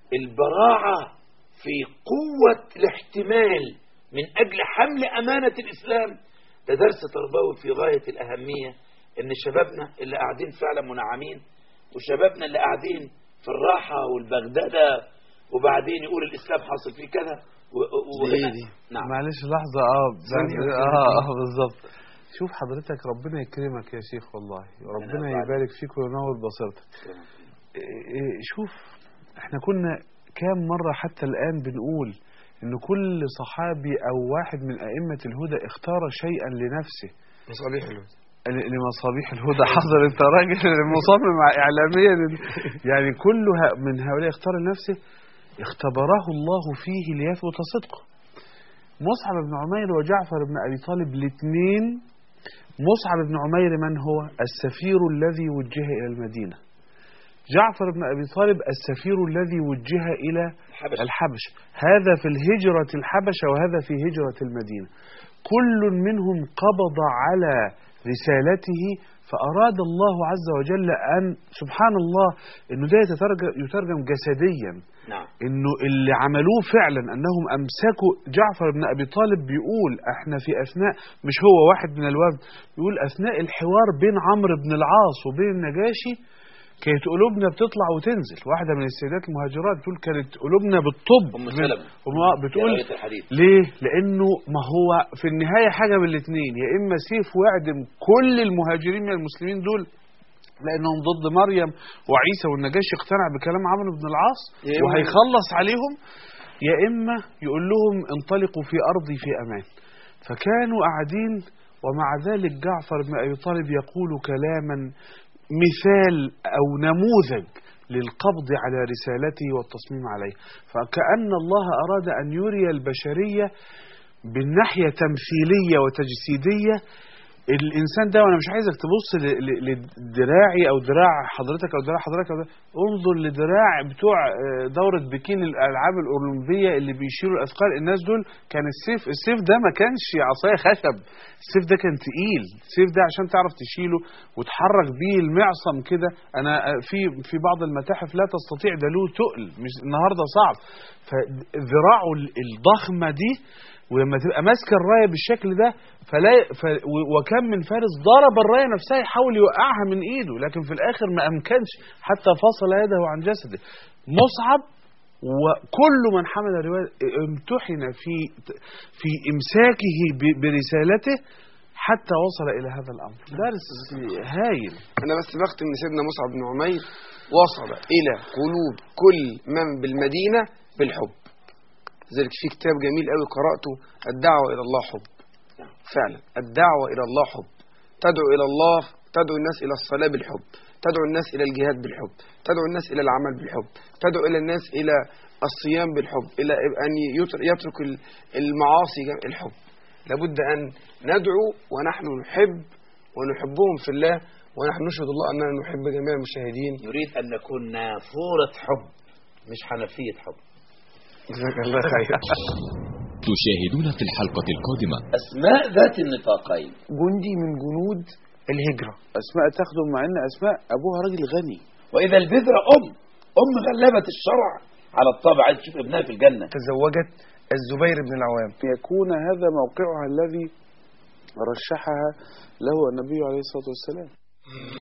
البراعة في قوة الاحتمال من أجل حمل أمانة الإسلام ده درس تربوي في غاية الأهمية إن شبابنا اللي قاعدين فعلا منعمين وشبابنا اللي قاعدين في الراحة والبغدادة وبعدين يقول الإسلام حاصل فيه كذا و- و- دي- وهنا دي. نعم معلش لحظة اه ثانية بعد- واحدة. اه اه بالظبط شوف حضرتك ربنا يكرمك يا شيخ والله ربنا يبارك. يبارك فيك وينور بصيرتك إيه- إيه، شوف احنا كنا كام مرة حتى الآن بنقول ان كل صحابي او واحد من ائمة الهدى اختار شيئا لنفسه مصابيح الهدى ل- لمصابيح الهدى حضر انت راجل مصمم اعلاميا يعني كل ه- من هؤلاء اختار لنفسه اختبره الله فيه ليثبت صدقه مصعب بن عمير وجعفر بن ابي طالب الاثنين مصعب بن عمير من هو السفير الذي وجه الى المدينه جعفر بن ابي طالب السفير الذي وجه الى الحبش الحبش هذا في الهجرة الحبشة وهذا في هجرة المدينة كل منهم قبض على رسالته فأراد الله عز وجل أن سبحان الله أنه ده يترجم, يترجم جسديا نعم انه اللي عملوه فعلا انهم امسكوا جعفر بن ابي طالب بيقول احنا في اثناء مش هو واحد من الوفد بيقول اثناء الحوار بين عمرو بن العاص وبين النجاشي كانت قلوبنا بتطلع وتنزل واحده من السيدات المهاجرات بتقول كانت قلوبنا بتطب أم من- سلمة وما- بتقول رواية الحديث ليه؟ لأنه ما هو في النهاية حاجة من الاثنين يا إما سيف ويعدم كل المهاجرين من المسلمين دول لأنهم ضد مريم وعيسى والنجاشي اقتنع بكلام عمرو بن العاص يا إما- وهيخلص عليهم يا إما يقول لهم انطلقوا في أرضي في أمان فكانوا قاعدين ومع ذلك جعفر بن أبي طالب يقول كلاما مثال أو نموذج للقبض على رسالته والتصميم عليه فكأن الله أراد أن يري البشرية بالناحية تمثيلية وتجسيدية الإنسان ده وأنا مش عايزك تبص ل- ل- لدراعي أو دراع حضرتك أو دراع حضرتك أو دراع انظر لدراع بتوع آه، دورة بكين الألعاب الأولمبية اللي بيشيلوا الأثقال الناس دول كان السيف السيف ده ما كانش عصاية خشب السيف ده كان تقيل السيف ده عشان تعرف تشيله وتحرك بيه المعصم كده أنا آه، في في بعض المتاحف لا تستطيع ده له تقل مش النهارده صعب فذراعه ال- الضخمة دي ولما تبقى ماسكه الرايه بالشكل ده فلا ف و- وكم من فارس ضرب الرايه نفسها يحاول يوقعها من ايده لكن في الاخر ما امكنش حتى فصل يده عن جسده مصعب وكل من حمل الروايه امتحن في في امساكه ب- برسالته حتى وصل الى هذا الامر درس هايل انا بس بختم ان سيدنا مصعب بن عمير وصل الى قلوب كل من بالمدينه بالحب لذلك في كتاب جميل قوي قراته الدعوه الى الله حب فعلا الدعوه الى الله حب تدعو الى الله تدعو الناس الى الصلاه بالحب تدعو الناس الى الجهاد بالحب تدعو الناس الى العمل بالحب تدعو الى الناس الى الصيام بالحب الى ان يتر- يترك ال- المعاصي جم- الحب لابد ان ندعو ونحن نحب ونحبهم في الله ونحن نشهد الله اننا نحب جميع المشاهدين نريد أن نكون نافورة حب مش حنفية حب جزاك الله خير تشاهدون في الحلقة القادمة أسماء ذات النطاقين جندي من جنود الهجرة اسماء تخدم مع ان اسماء ابوها راجل غني وإذا البذرة أم أم غلبت الشرع على الطبع عايز تشوف ابنها في الجنة تزوجت الزبير بن العوام يكون هذا موقعها الذي رشحها له النبي عليه الصلاه والسلام